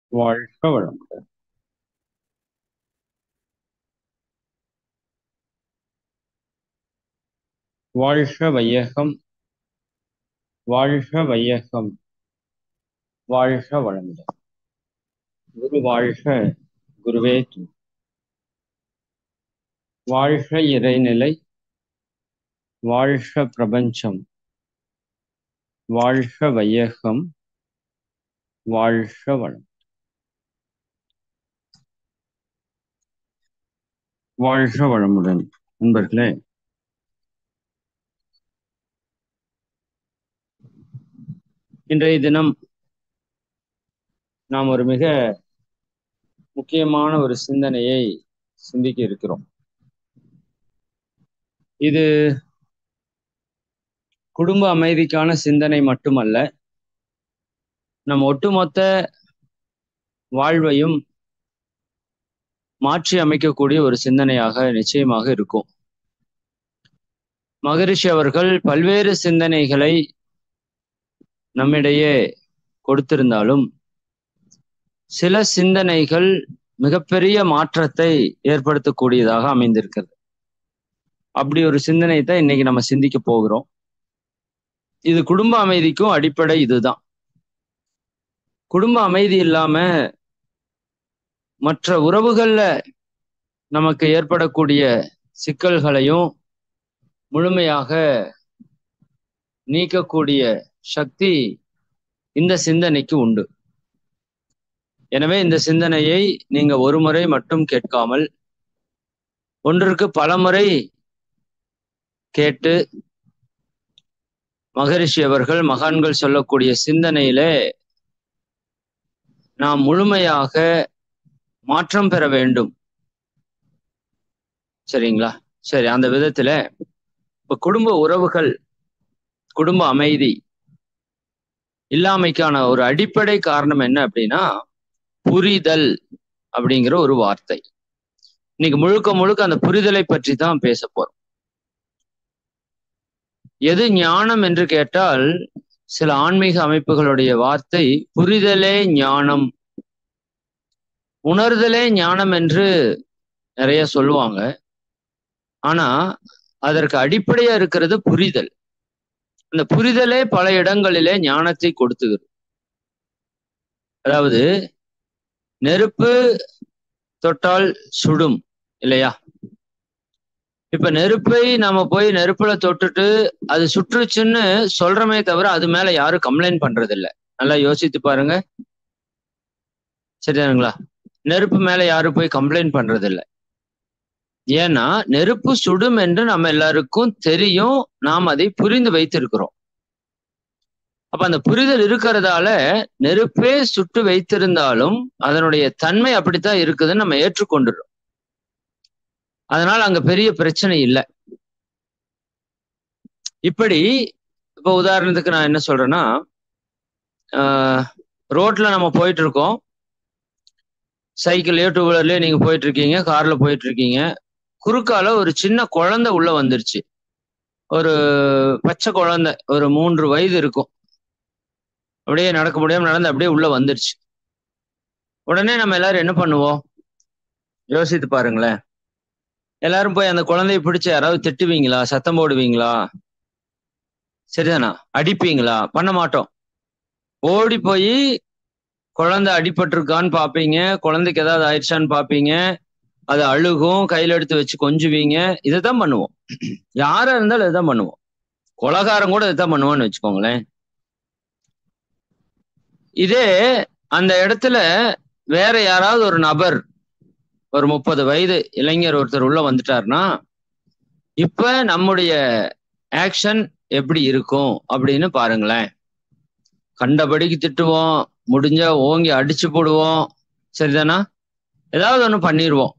வாழ்க வளமுடன் வாழ்க வையகம் வாழ்க வையகம் வாழ்க வளமுடன் குரு வாழ்க குருவே துணை. வாழ்க இறைநிலை வாழ்க பிரபஞ்சம் வாழ்க வையகம் வாழ்க வளம் வாழ்க வளமுடன் நண்பர்களே இன்றைய தினம் நாம் ஒரு மிக முக்கியமான ஒரு சிந்தனையை சிந்திக்க இருக்கிறோம் இது குடும்ப அமைதிக்கான சிந்தனை மட்டுமல்ல நம் ஒட்டுமொத்த வாழ்வையும் மாற்றி அமைக்கக்கூடிய ஒரு சிந்தனையாக நிச்சயமாக இருக்கும் மகரிஷி அவர்கள் பல்வேறு சிந்தனைகளை நம்மிடையே கொடுத்திருந்தாலும் சில சிந்தனைகள் மிகப்பெரிய மாற்றத்தை ஏற்படுத்தக்கூடியதாக அமைந்திருக்கிறது அப்படி ஒரு சிந்தனை தான் இன்னைக்கு நம்ம சிந்திக்க போகிறோம் இது குடும்ப அமைதிக்கும் அடிப்படை இதுதான் குடும்ப அமைதி இல்லாம மற்ற உறவுகள்ல நமக்கு ஏற்படக்கூடிய சிக்கல்களையும் முழுமையாக நீக்கக்கூடிய சக்தி இந்த சிந்தனைக்கு உண்டு எனவே இந்த சிந்தனையை நீங்க ஒரு முறை மட்டும் கேட்காமல் ஒன்றிற்கு பல முறை கேட்டு மகரிஷி அவர்கள் மகான்கள் சொல்லக்கூடிய சிந்தனையிலே நாம் முழுமையாக மாற்றம் பெற வேண்டும் சரிங்களா சரி அந்த விதத்துல இப்ப குடும்ப உறவுகள் குடும்ப அமைதி இல்லாமைக்கான ஒரு அடிப்படை காரணம் என்ன அப்படின்னா புரிதல் அப்படிங்கிற ஒரு வார்த்தை இன்னைக்கு முழுக்க முழுக்க அந்த புரிதலை பற்றி தான் பேச போறோம் எது ஞானம் என்று கேட்டால் சில ஆன்மீக அமைப்புகளுடைய வார்த்தை புரிதலே ஞானம் உணர்தலே ஞானம் என்று நிறைய சொல்லுவாங்க ஆனா அதற்கு அடிப்படையா இருக்கிறது புரிதல் அந்த புரிதலே பல இடங்களிலே ஞானத்தை கொடுத்துகிறது அதாவது நெருப்பு தொட்டால் சுடும் இல்லையா இப்ப நெருப்பை நம்ம போய் நெருப்புல தொட்டுட்டு அது சுற்றுச்சுன்னு சொல்றமே தவிர அது மேல யாரும் கம்ப்ளைண்ட் பண்றது இல்ல நல்லா யோசித்து பாருங்க சரிதானுங்களா நெருப்பு மேல யாரும் போய் கம்ப்ளைண்ட் பண்றது இல்ல ஏன்னா நெருப்பு சுடும் என்று நம்ம எல்லாருக்கும் தெரியும் நாம் அதை புரிந்து வைத்திருக்கிறோம் அப்ப அந்த புரிதல் இருக்கிறதால நெருப்பே சுட்டு வைத்திருந்தாலும் அதனுடைய தன்மை அப்படித்தான் இருக்குதுன்னு நம்ம ஏற்றுக்கொண்டுறோம் அதனால அங்க பெரிய பிரச்சனை இல்லை இப்படி இப்ப உதாரணத்துக்கு நான் என்ன சொல்றேன்னா ரோட்ல நம்ம போயிட்டு இருக்கோம் சைக்கிள்லயோ டூ வீலர்லயோ நீங்க போயிட்டு இருக்கீங்க கார்ல போயிட்டு இருக்கீங்க குறுக்கால ஒரு சின்ன குழந்தை உள்ள வந்துருச்சு ஒரு பச்சை குழந்தை ஒரு மூன்று வயது இருக்கும் அப்படியே நடக்க முடியாம நடந்து அப்படியே உள்ள வந்துருச்சு உடனே நம்ம எல்லாரும் என்ன பண்ணுவோம் யோசித்து பாருங்களேன் எல்லாரும் போய் அந்த குழந்தைய பிடிச்சு யாராவது திட்டுவீங்களா சத்தம் போடுவீங்களா சரிதானா அடிப்பீங்களா பண்ண மாட்டோம் ஓடி போய் குழந்தை அடிபட்டிருக்கான்னு பார்ப்பீங்க குழந்தைக்கு ஏதாவது ஆயிடுச்சான்னு பார்ப்பீங்க அது அழுகும் கையில எடுத்து வச்சு கொஞ்சுவீங்க இதைத்தான் பண்ணுவோம் யாரா இருந்தாலும் இதைத்தான் பண்ணுவோம் கொலகாரம் கூட இதைத்தான் பண்ணுவோம்னு வச்சுக்கோங்களேன் இதே அந்த இடத்துல வேற யாராவது ஒரு நபர் ஒரு முப்பது வயது இளைஞர் ஒருத்தர் உள்ள வந்துட்டாருன்னா இப்ப நம்முடைய ஆக்ஷன் எப்படி இருக்கும் அப்படின்னு பாருங்களேன் கண்டபடிக்கு திட்டுவோம் முடிஞ்சா ஓங்கி அடிச்சு போடுவோம் சரிதானா ஏதாவது ஒண்ணு பண்ணிடுவோம்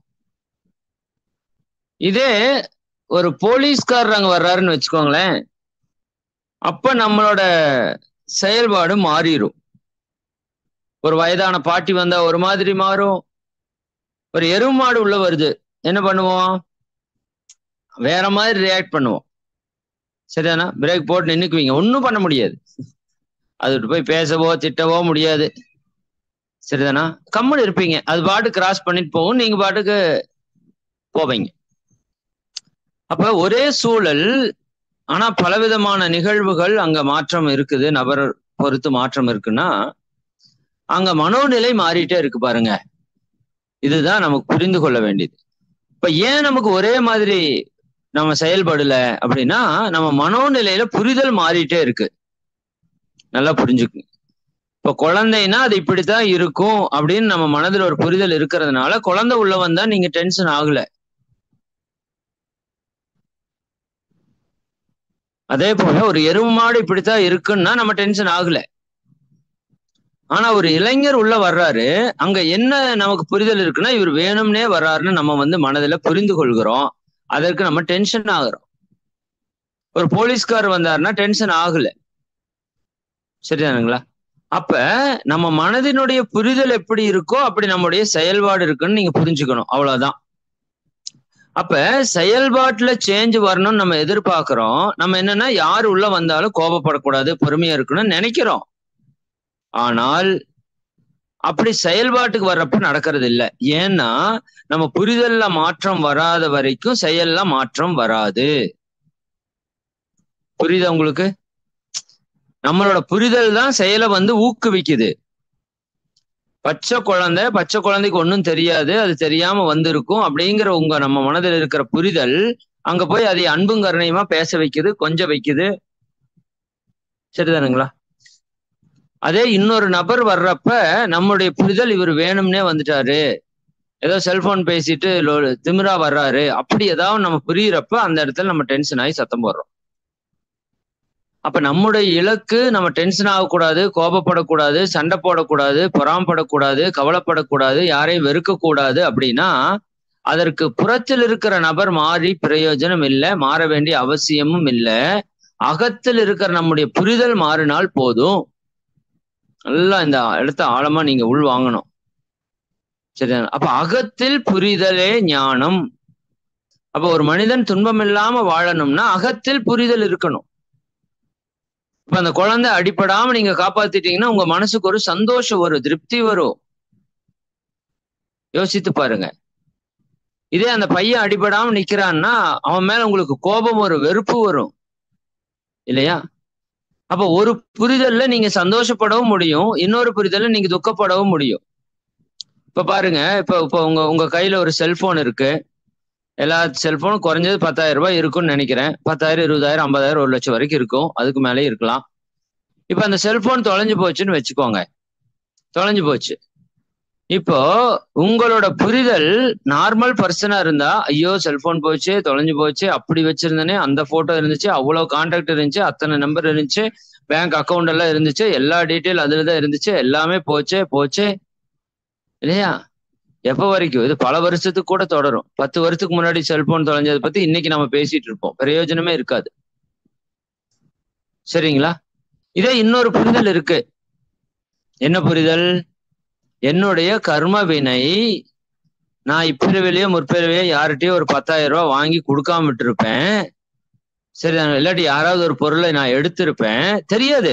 இதே ஒரு போலீஸ்காரர் அங்க வர்றாருன்னு வச்சுக்கோங்களேன் அப்ப நம்மளோட செயல்பாடு மாறிடும் ஒரு வயதான பாட்டி வந்தா ஒரு மாதிரி மாறும் ஒரு எருவு மாடு உள்ள வருது என்ன பண்ணுவோம் வேற மாதிரி ரியாக்ட் பண்ணுவோம் சரிதானா பிரேக் போட்டு நின்னுக்குவீங்க ஒன்றும் பண்ண முடியாது அது போய் பேசவோ திட்டவோ முடியாது சரிதானா கம்முன்னு இருப்பீங்க அது பாட்டு கிராஸ் பண்ணிட்டு போகும் நீங்க பாட்டுக்கு போவீங்க அப்ப ஒரே சூழல் ஆனா பலவிதமான நிகழ்வுகள் அங்க மாற்றம் இருக்குது நபர் பொறுத்து மாற்றம் இருக்குன்னா அங்க மனோநிலை மாறிட்டே இருக்கு பாருங்க இதுதான் நமக்கு புரிந்து கொள்ள வேண்டியது இப்ப ஏன் நமக்கு ஒரே மாதிரி நம்ம செயல்படல அப்படின்னா நம்ம மனோநிலையில புரிதல் மாறிட்டே இருக்கு நல்லா புரிஞ்சுக்குங்க இப்ப குழந்தைன்னா அது இப்படித்தான் இருக்கும் அப்படின்னு நம்ம மனதில் ஒரு புரிதல் இருக்கிறதுனால குழந்தை உள்ள வந்தா நீங்க டென்ஷன் ஆகல அதே போல ஒரு எருவு மாடு இப்படித்தான் இருக்குன்னா நம்ம டென்ஷன் ஆகல ஆனா ஒரு இளைஞர் உள்ள வர்றாரு அங்க என்ன நமக்கு புரிதல் இருக்குன்னா இவர் வேணும்னே வர்றாருன்னு நம்ம வந்து மனதுல புரிந்து கொள்கிறோம் அதற்கு நம்ம டென்ஷன் ஆகுறோம் ஒரு போலீஸ்கார் வந்தாருன்னா டென்ஷன் ஆகல சரிதானுங்களா அப்ப நம்ம மனதினுடைய புரிதல் எப்படி இருக்கோ அப்படி நம்முடைய செயல்பாடு இருக்குன்னு நீங்க புரிஞ்சுக்கணும் அவ்வளவுதான் அப்ப செயல்பாட்டுல சேஞ்ச் வரணும்னு நம்ம எதிர்பார்க்கிறோம் நம்ம என்னன்னா யாரு உள்ள வந்தாலும் கோபப்படக்கூடாது பொறுமையா இருக்கணும்னு நினைக்கிறோம் ஆனால் அப்படி செயல்பாட்டுக்கு வர்றப்ப நடக்கிறது இல்லை ஏன்னா நம்ம புரிதல்ல மாற்றம் வராத வரைக்கும் செயல்ல மாற்றம் வராது புரியுதா உங்களுக்கு நம்மளோட புரிதல் தான் செயலை வந்து ஊக்குவிக்குது பச்சை குழந்தை பச்சை குழந்தைக்கு ஒன்றும் தெரியாது அது தெரியாம வந்திருக்கும் அப்படிங்கிற உங்க நம்ம மனதில் இருக்கிற புரிதல் அங்க போய் அதை அன்பும் கருணையுமா பேச வைக்குது கொஞ்சம் வைக்குது சரிதானுங்களா அதே இன்னொரு நபர் வர்றப்ப நம்முடைய புரிதல் இவர் வேணும்னே வந்துட்டாரு ஏதோ செல்போன் பேசிட்டு திமிரா வர்றாரு அப்படி ஏதாவது நம்ம புரியுறப்ப அந்த இடத்துல நம்ம டென்ஷன் ஆகி சத்தம் போடுறோம் அப்ப நம்முடைய இலக்கு நம்ம டென்ஷன் ஆகக்கூடாது கோபப்படக்கூடாது சண்டை போடக்கூடாது பொறாமப்படக்கூடாது கவலைப்படக்கூடாது யாரையும் வெறுக்கக்கூடாது அப்படின்னா அதற்கு புறத்தில் இருக்கிற நபர் மாறி பிரயோஜனம் இல்லை மாற வேண்டிய அவசியமும் இல்லை அகத்தில் இருக்கிற நம்முடைய புரிதல் மாறினால் போதும் நல்லா இந்த இடத்த ஆழமா நீங்க உள் வாங்கணும் சரியா அப்ப அகத்தில் புரிதலே ஞானம் அப்ப ஒரு மனிதன் துன்பம் இல்லாம வாழணும்னா அகத்தில் புரிதல் இருக்கணும் இப்ப அந்த குழந்தை அடிப்படாம நீங்க காப்பாத்திட்டீங்கன்னா உங்க மனசுக்கு ஒரு சந்தோஷம் வரும் திருப்தி வரும் யோசித்து பாருங்க இதே அந்த பையன் அடிபடாம நிக்கிறான்னா அவன் மேல உங்களுக்கு கோபம் வரும் வெறுப்பு வரும் இல்லையா அப்ப ஒரு புரிதல்ல நீங்க சந்தோஷப்படவும் முடியும் இன்னொரு புரிதல்ல நீங்க துக்கப்படவும் முடியும் இப்ப பாருங்க இப்ப இப்ப உங்க உங்க கையில ஒரு செல்போன் இருக்கு எல்லா செல்போனும் குறைஞ்சது பத்தாயிரம் ரூபாய் இருக்கும்னு நினைக்கிறேன் பத்தாயிரம் இருபதாயிரம் ஐம்பதாயிரம் ஒரு லட்சம் வரைக்கும் இருக்கும் அதுக்கு மேலே இருக்கலாம் இப்ப அந்த செல்போன் தொலைஞ்சு போச்சுன்னு வச்சுக்கோங்க தொலைஞ்சு போச்சு இப்போ உங்களோட புரிதல் நார்மல் பர்சனா இருந்தா ஐயோ செல்போன் போச்சு தொலைஞ்சு போச்சு அப்படி வச்சிருந்தனே அந்த போட்டோ இருந்துச்சு அவ்வளவு கான்டாக்ட் இருந்துச்சு அத்தனை நம்பர் இருந்துச்சு பேங்க் அக்கௌண்ட் எல்லாம் இருந்துச்சு எல்லா டீட்டெயில் அதுல தான் இருந்துச்சு எல்லாமே போச்சே போச்சே இல்லையா எப்ப வரைக்கும் இது பல வருஷத்துக்கு கூட தொடரும் பத்து வருஷத்துக்கு முன்னாடி செல்போன் தொலைஞ்சதை பத்தி இன்னைக்கு நம்ம பேசிட்டு இருப்போம் பிரயோஜனமே இருக்காது சரிங்களா இதே இன்னொரு புரிதல் இருக்கு என்ன புரிதல் என்னுடைய கர்ம வினை நான் இப்பிறவிலேயோ முற்பிறவிலையோ யார்கிட்டயோ ஒரு பத்தாயிரம் ரூபாய் வாங்கி கொடுக்காம விட்டுருப்பேன் சரி இல்லாட்டி யாராவது ஒரு பொருளை நான் எடுத்திருப்பேன் தெரியாது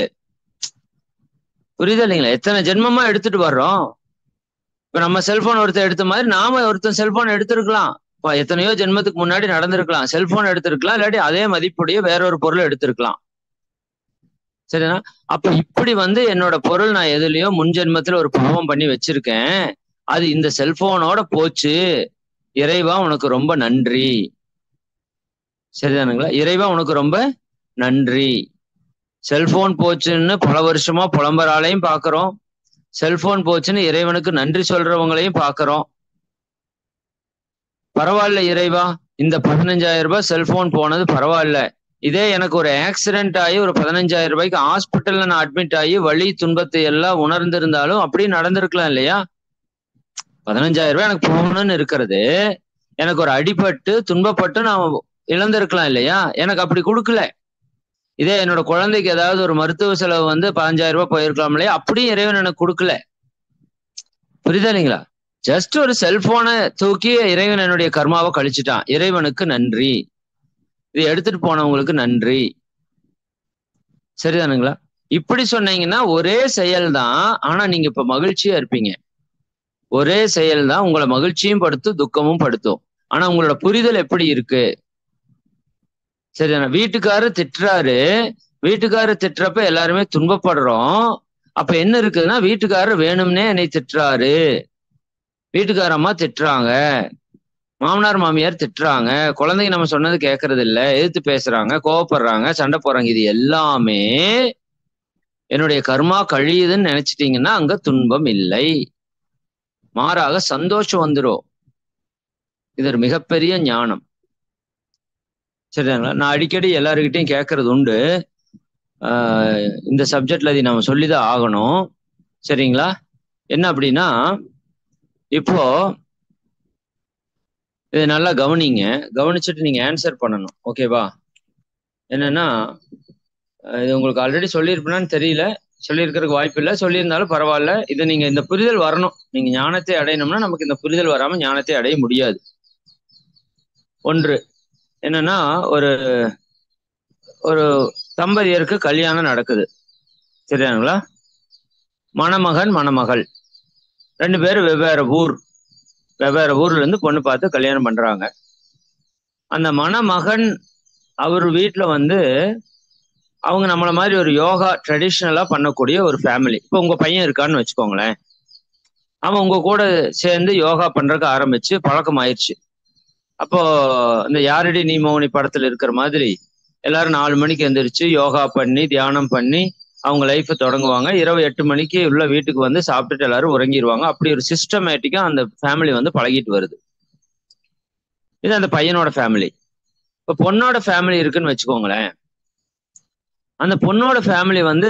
புரியுதா இல்லைங்களா எத்தனை ஜென்மமா எடுத்துட்டு வர்றோம் இப்ப நம்ம செல்போன் ஒருத்தர் எடுத்த மாதிரி நாம ஒருத்தன் செல்போன் எடுத்திருக்கலாம் இப்போ எத்தனையோ ஜென்மத்துக்கு முன்னாடி நடந்திருக்கலாம் செல்போன் எடுத்திருக்கலாம் இல்லாட்டி அதே மதிப்புடைய வேற ஒரு பொருள் எடுத்திருக்கலாம் சரிண்ணா அப்ப இப்படி வந்து என்னோட பொருள் நான் எதுலயோ முன் ஜென்மத்துல ஒரு பாவம் பண்ணி வச்சிருக்கேன் அது இந்த செல்போனோட போச்சு இறைவா உனக்கு ரொம்ப நன்றி சரிதானுங்களா இறைவா உனக்கு ரொம்ப நன்றி செல்போன் போச்சுன்னு பல வருஷமா புலம்பராலையும் பாக்குறோம் செல்போன் போச்சுன்னு இறைவனுக்கு நன்றி சொல்றவங்களையும் பாக்குறோம் பரவாயில்ல இறைவா இந்த பதினஞ்சாயிரம் ரூபாய் செல்போன் போனது பரவாயில்ல இதே எனக்கு ஒரு ஆக்சிடென்ட் ஆகி ஒரு பதினஞ்சாயிரம் ரூபாய்க்கு ஹாஸ்பிட்டல்ல நான் அட்மிட் ஆகி வலி துன்பத்தை எல்லாம் உணர்ந்திருந்தாலும் அப்படியே நடந்திருக்கலாம் இல்லையா பதினஞ்சாயிரம் ரூபாய் எனக்கு போகணும்னு இருக்கிறது எனக்கு ஒரு அடிபட்டு துன்பப்பட்டு நான் இழந்திருக்கலாம் இல்லையா எனக்கு அப்படி கொடுக்கல இதே என்னோட குழந்தைக்கு ஏதாவது ஒரு மருத்துவ செலவு வந்து பதினஞ்சாயிரம் ரூபாய் போயிருக்கலாம் இல்லையா அப்படியும் இறைவன் எனக்கு கொடுக்கல புரியுதா இல்லைங்களா ஜஸ்ட் ஒரு செல்போனை தூக்கி இறைவன் என்னுடைய கர்மாவை கழிச்சுட்டான் இறைவனுக்கு நன்றி இதை எடுத்துட்டு போனவங்களுக்கு நன்றி சரிதானுங்களா இப்படி சொன்னீங்கன்னா ஒரே செயல் தான் ஆனா நீங்க இப்ப மகிழ்ச்சியா இருப்பீங்க ஒரே செயல் தான் உங்களை மகிழ்ச்சியும் படுத்தும் துக்கமும் படுத்தும் ஆனா உங்களோட புரிதல் எப்படி இருக்கு சரிதானே வீட்டுக்காரர் திட்டுறாரு வீட்டுக்காரர் திட்டுறப்ப எல்லாருமே துன்பப்படுறோம் அப்ப என்ன இருக்குதுன்னா வீட்டுக்காரர் வேணும்னே என்னை திட்டுறாரு வீட்டுக்காரம்மா திட்டுறாங்க மாமனார் மாமியார் திட்டுறாங்க குழந்தைங்க நம்ம சொன்னது கேட்கறது இல்ல எதிர்த்து பேசுறாங்க கோவப்படுறாங்க சண்டை போறாங்க இது எல்லாமே என்னுடைய கர்மா கழியுதுன்னு நினைச்சிட்டீங்கன்னா அங்க துன்பம் இல்லை மாறாக சந்தோஷம் வந்துடும் இது ஒரு மிகப்பெரிய ஞானம் சரிங்களா நான் அடிக்கடி எல்லாருக்கிட்டையும் கேட்கறது உண்டு ஆஹ் இந்த சப்ஜெக்ட்ல அதை நம்ம சொல்லிதான் ஆகணும் சரிங்களா என்ன அப்படின்னா இப்போ இது நல்லா கவனிங்க கவனிச்சுட்டு நீங்க ஆன்சர் பண்ணணும் ஓகேவா என்னன்னா அஹ் இது உங்களுக்கு ஆல்ரெடி சொல்லியிருப்பேனான்னு தெரியல சொல்லியிருக்கிறதுக்கு வாய்ப்பு இல்லை சொல்லியிருந்தாலும் பரவாயில்ல இது நீங்க இந்த புரிதல் வரணும் நீங்க ஞானத்தை அடையணும்னா நமக்கு இந்த புரிதல் வராம ஞானத்தை அடைய முடியாது ஒன்று என்னன்னா ஒரு ஒரு தம்பதியருக்கு கல்யாணம் நடக்குது சரியானுங்களா மணமகன் மணமகள் ரெண்டு பேரும் வெவ்வேறு ஊர் வெவ்வேறு ஊர்ல இருந்து பொண்ணு பார்த்து கல்யாணம் பண்றாங்க அந்த மணமகன் அவர் வீட்டுல வந்து அவங்க நம்மள மாதிரி ஒரு யோகா ட்ரெடிஷ்னலா பண்ணக்கூடிய ஒரு ஃபேமிலி இப்போ உங்க பையன் இருக்கான்னு வச்சுக்கோங்களேன் அவன் உங்க கூட சேர்ந்து யோகா பண்றதுக்கு ஆரம்பிச்சு பழக்கம் ஆயிடுச்சு அப்போ இந்த யாரடி நீ மௌனி படத்துல இருக்கிற மாதிரி எல்லாரும் நாலு மணிக்கு எந்திரிச்சு யோகா பண்ணி தியானம் பண்ணி அவங்க லைஃப்பை தொடங்குவாங்க இரவு எட்டு மணிக்கு உள்ள வீட்டுக்கு வந்து சாப்பிட்டுட்டு எல்லாரும் உறங்கிடுவாங்க அப்படி ஒரு சிஸ்டமேட்டிக்கா அந்த ஃபேமிலி வந்து பழகிட்டு வருது இது அந்த பையனோட ஃபேமிலி இப்போ பொண்ணோட ஃபேமிலி இருக்குன்னு வச்சுக்கோங்களேன் அந்த பொண்ணோட ஃபேமிலி வந்து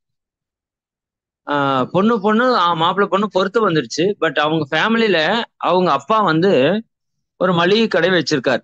ஆஹ் பொண்ணு பொண்ணு மாப்பிள்ளை பொண்ணு பொறுத்து வந்துருச்சு பட் அவங்க ஃபேமிலியில அவங்க அப்பா வந்து ஒரு மளிகை கடை வச்சிருக்கார்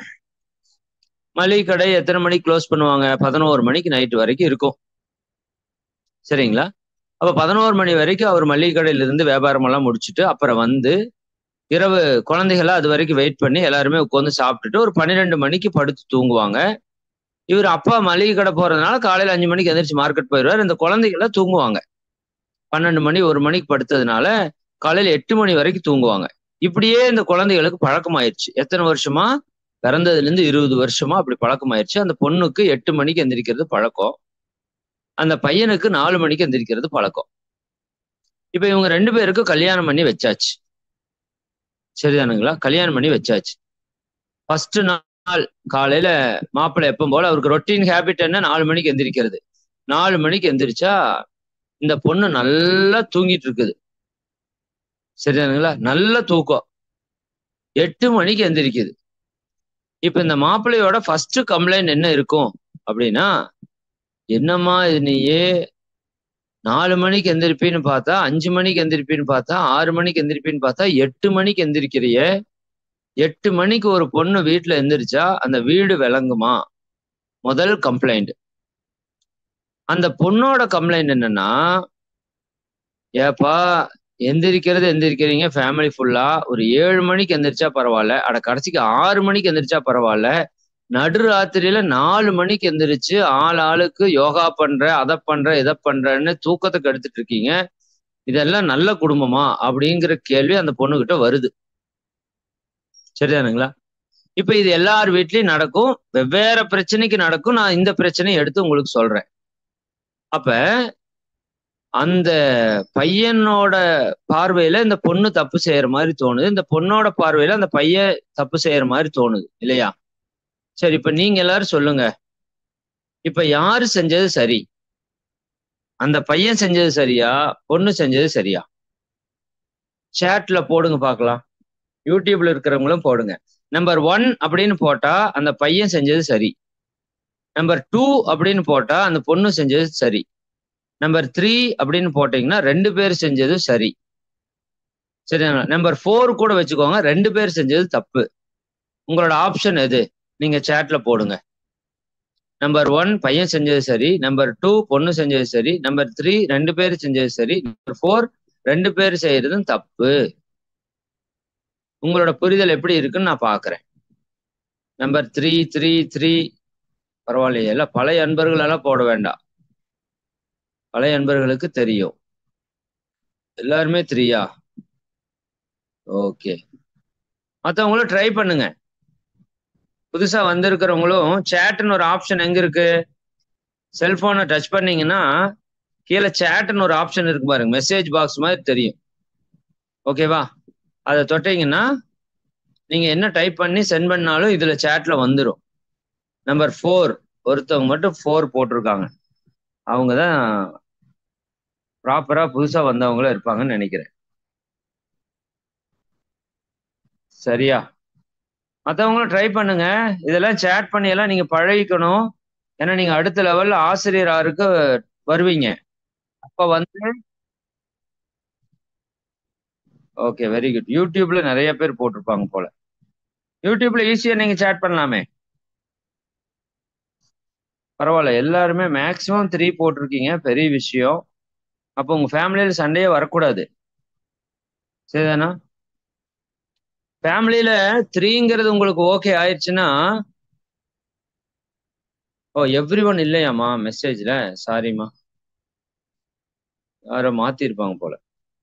மளிகை கடை எத்தனை மணிக்கு க்ளோஸ் பண்ணுவாங்க பதினோரு மணிக்கு நைட்டு வரைக்கும் இருக்கும் சரிங்களா அப்ப பதினோரு மணி வரைக்கும் அவர் மளிகை கடையில இருந்து வியாபாரம் எல்லாம் முடிச்சுட்டு அப்புறம் வந்து இரவு குழந்தைகளா அது வரைக்கும் வெயிட் பண்ணி எல்லாருமே உட்காந்து சாப்பிட்டுட்டு ஒரு பன்னிரெண்டு மணிக்கு படுத்து தூங்குவாங்க இவர் அப்பா மளிகை கடை போறதுனால காலையில அஞ்சு மணிக்கு எந்திரிச்சு மார்க்கெட் போயிடுவார் இந்த குழந்தைகள்லாம் தூங்குவாங்க பன்னெண்டு மணி ஒரு மணிக்கு படுத்ததுனால காலையில எட்டு மணி வரைக்கும் தூங்குவாங்க இப்படியே இந்த குழந்தைகளுக்கு பழக்கமாயிருச்சு எத்தனை வருஷமா பிறந்ததுல இருந்து இருபது வருஷமா அப்படி பழக்கமாயிருச்சு அந்த பொண்ணுக்கு எட்டு மணிக்கு எந்திரிக்கிறது பழக்கம் அந்த பையனுக்கு நாலு மணிக்கு எந்திரிக்கிறது பழக்கம் இப்ப இவங்க ரெண்டு பேருக்கும் கல்யாணம் பண்ணி வச்சாச்சு சரிதானுங்களா கல்யாணம் பண்ணி வச்சாச்சு ஃபர்ஸ்ட் நாள் காலையில மாப்பிள்ளை எப்பவும் போல அவருக்கு ரொட்டீன் ஹேபிட் என்ன நாலு மணிக்கு எந்திரிக்கிறது நாலு மணிக்கு எந்திரிச்சா இந்த பொண்ணு நல்லா தூங்கிட்டு இருக்குது சரிதானுங்களா நல்ல தூக்கம் எட்டு மணிக்கு எந்திரிக்குது இப்ப இந்த மாப்பிள்ளையோட ஃபர்ஸ்ட் கம்ப்ளைண்ட் என்ன இருக்கும் அப்படின்னா என்னம்மா இது நீயே நாலு மணிக்கு எந்திரிப்பின்னு பார்த்தா அஞ்சு மணிக்கு எந்திரிப்பின்னு பார்த்தா ஆறு மணிக்கு எந்திரிப்பின்னு பார்த்தா எட்டு மணிக்கு எந்திரிக்கிறிய எட்டு மணிக்கு ஒரு பொண்ணு வீட்டுல எந்திரிச்சா அந்த வீடு விளங்குமா முதல் கம்ப்ளைண்ட் அந்த பொண்ணோட கம்ப்ளைண்ட் என்னன்னா ஏப்பா எந்திரிக்கிறது எந்திரிக்கிறீங்க ஃபேமிலி ஃபுல்லா ஒரு ஏழு மணிக்கு எந்திரிச்சா பரவாயில்ல அட கடைசிக்கு ஆறு மணிக்கு எந்திரிச்சா பரவாயில்ல நடு ராத்திரியில நாலு மணிக்கு எந்திரிச்சு ஆள் ஆளுக்கு யோகா பண்ற அதை பண்ற இதை பண்றன்னு தூக்கத்தை கெடுத்துட்டு இருக்கீங்க இதெல்லாம் நல்ல குடும்பமா அப்படிங்கிற கேள்வி அந்த பொண்ணுகிட்ட வருது சரிதானுங்களா இப்ப இது எல்லார் வீட்லயும் நடக்கும் வெவ்வேறு பிரச்சனைக்கு நடக்கும் நான் இந்த பிரச்சனையை எடுத்து உங்களுக்கு சொல்றேன் அப்ப அந்த பையனோட பார்வையில இந்த பொண்ணு தப்பு செய்யற மாதிரி தோணுது இந்த பொண்ணோட பார்வையில அந்த பையன் தப்பு செய்யற மாதிரி தோணுது இல்லையா சரி இப்ப நீங்க எல்லாரும் சொல்லுங்க இப்ப யாரு செஞ்சது சரி அந்த பையன் செஞ்சது சரியா பொண்ணு செஞ்சது சரியா சேட்ல போடுங்க பார்க்கலாம் யூடியூப்ல இருக்கிறவங்களும் போடுங்க நம்பர் ஒன் அப்படின்னு போட்டா அந்த பையன் செஞ்சது சரி நம்பர் டூ அப்படின்னு போட்டா அந்த பொண்ணு செஞ்சது சரி நம்பர் த்ரீ அப்படின்னு போட்டீங்கன்னா ரெண்டு பேர் செஞ்சது சரி சரிங்களா நம்பர் ஃபோர் கூட வச்சுக்கோங்க ரெண்டு பேர் செஞ்சது தப்பு உங்களோட ஆப்ஷன் எது நீங்க சேட்ல போடுங்க நம்பர் ஒன் பையன் செஞ்சது சரி நம்பர் டூ பொண்ணு செஞ்சது சரி நம்பர் த்ரீ ரெண்டு பேர் செஞ்சது சரி நம்பர் ஃபோர் ரெண்டு பேர் செய்யறதும் தப்பு உங்களோட புரிதல் எப்படி இருக்குன்னு நான் பாக்குறேன் நம்பர் த்ரீ த்ரீ த்ரீ பரவாயில்லையே எல்லாம் பழைய அன்பர்கள் எல்லாம் போட வேண்டாம் பழைய அன்பர்களுக்கு தெரியும் எல்லாருமே த்ரீயா ஓகே மற்றவங்களும் ட்ரை பண்ணுங்க புதுசா வந்திருக்கிறவங்களும் சேட்னு ஒரு ஆப்ஷன் எங்க இருக்கு செல்போனை டச் பண்ணீங்கன்னா கீழே சேட்னு ஒரு ஆப்ஷன் இருக்கு பாருங்க மெசேஜ் பாக்ஸ் மாதிரி தெரியும் ஓகேவா அதை தொட்டீங்கன்னா நீங்க என்ன டைப் பண்ணி சென்ட் பண்ணாலும் இதுல சேட்ல வந்துடும் நம்பர் ஃபோர் ஒருத்தவங்க மட்டும் ஃபோர் போட்டிருக்காங்க அவங்க தான் ப்ராப்பரா புதுசா வந்தவங்களும் இருப்பாங்கன்னு நினைக்கிறேன் சரியா மற்றவங்களும் ட்ரை பண்ணுங்க இதெல்லாம் சேட் பண்ணி எல்லாம் நீங்க பழகிக்கணும் ஏன்னா நீங்க அடுத்த லெவல்ல ஆசிரியராருக்கு வருவீங்க அப்ப வந்து ஓகே வெரி குட் யூடியூப்ல நிறைய பேர் போட்டிருப்பாங்க போல யூடியூப்ல ஈஸியா நீங்க சேட் பண்ணலாமே பரவாயில்ல எல்லாருமே மேக்சிமம் த்ரீ போட்டிருக்கீங்க பெரிய விஷயம் அப்போ உங்க ஃபேமிலியில சண்டையே வரக்கூடாது சரிதானா ஃபேமிலியில த்ரீங்கிறது உங்களுக்கு ஓகே ஆயிடுச்சுன்னா ஓ எவ்ரி ஒன் இல்லையாம்மா மெசேஜ்ல சாரிம்மா யாரோ மாத்திருப்பாங்க போல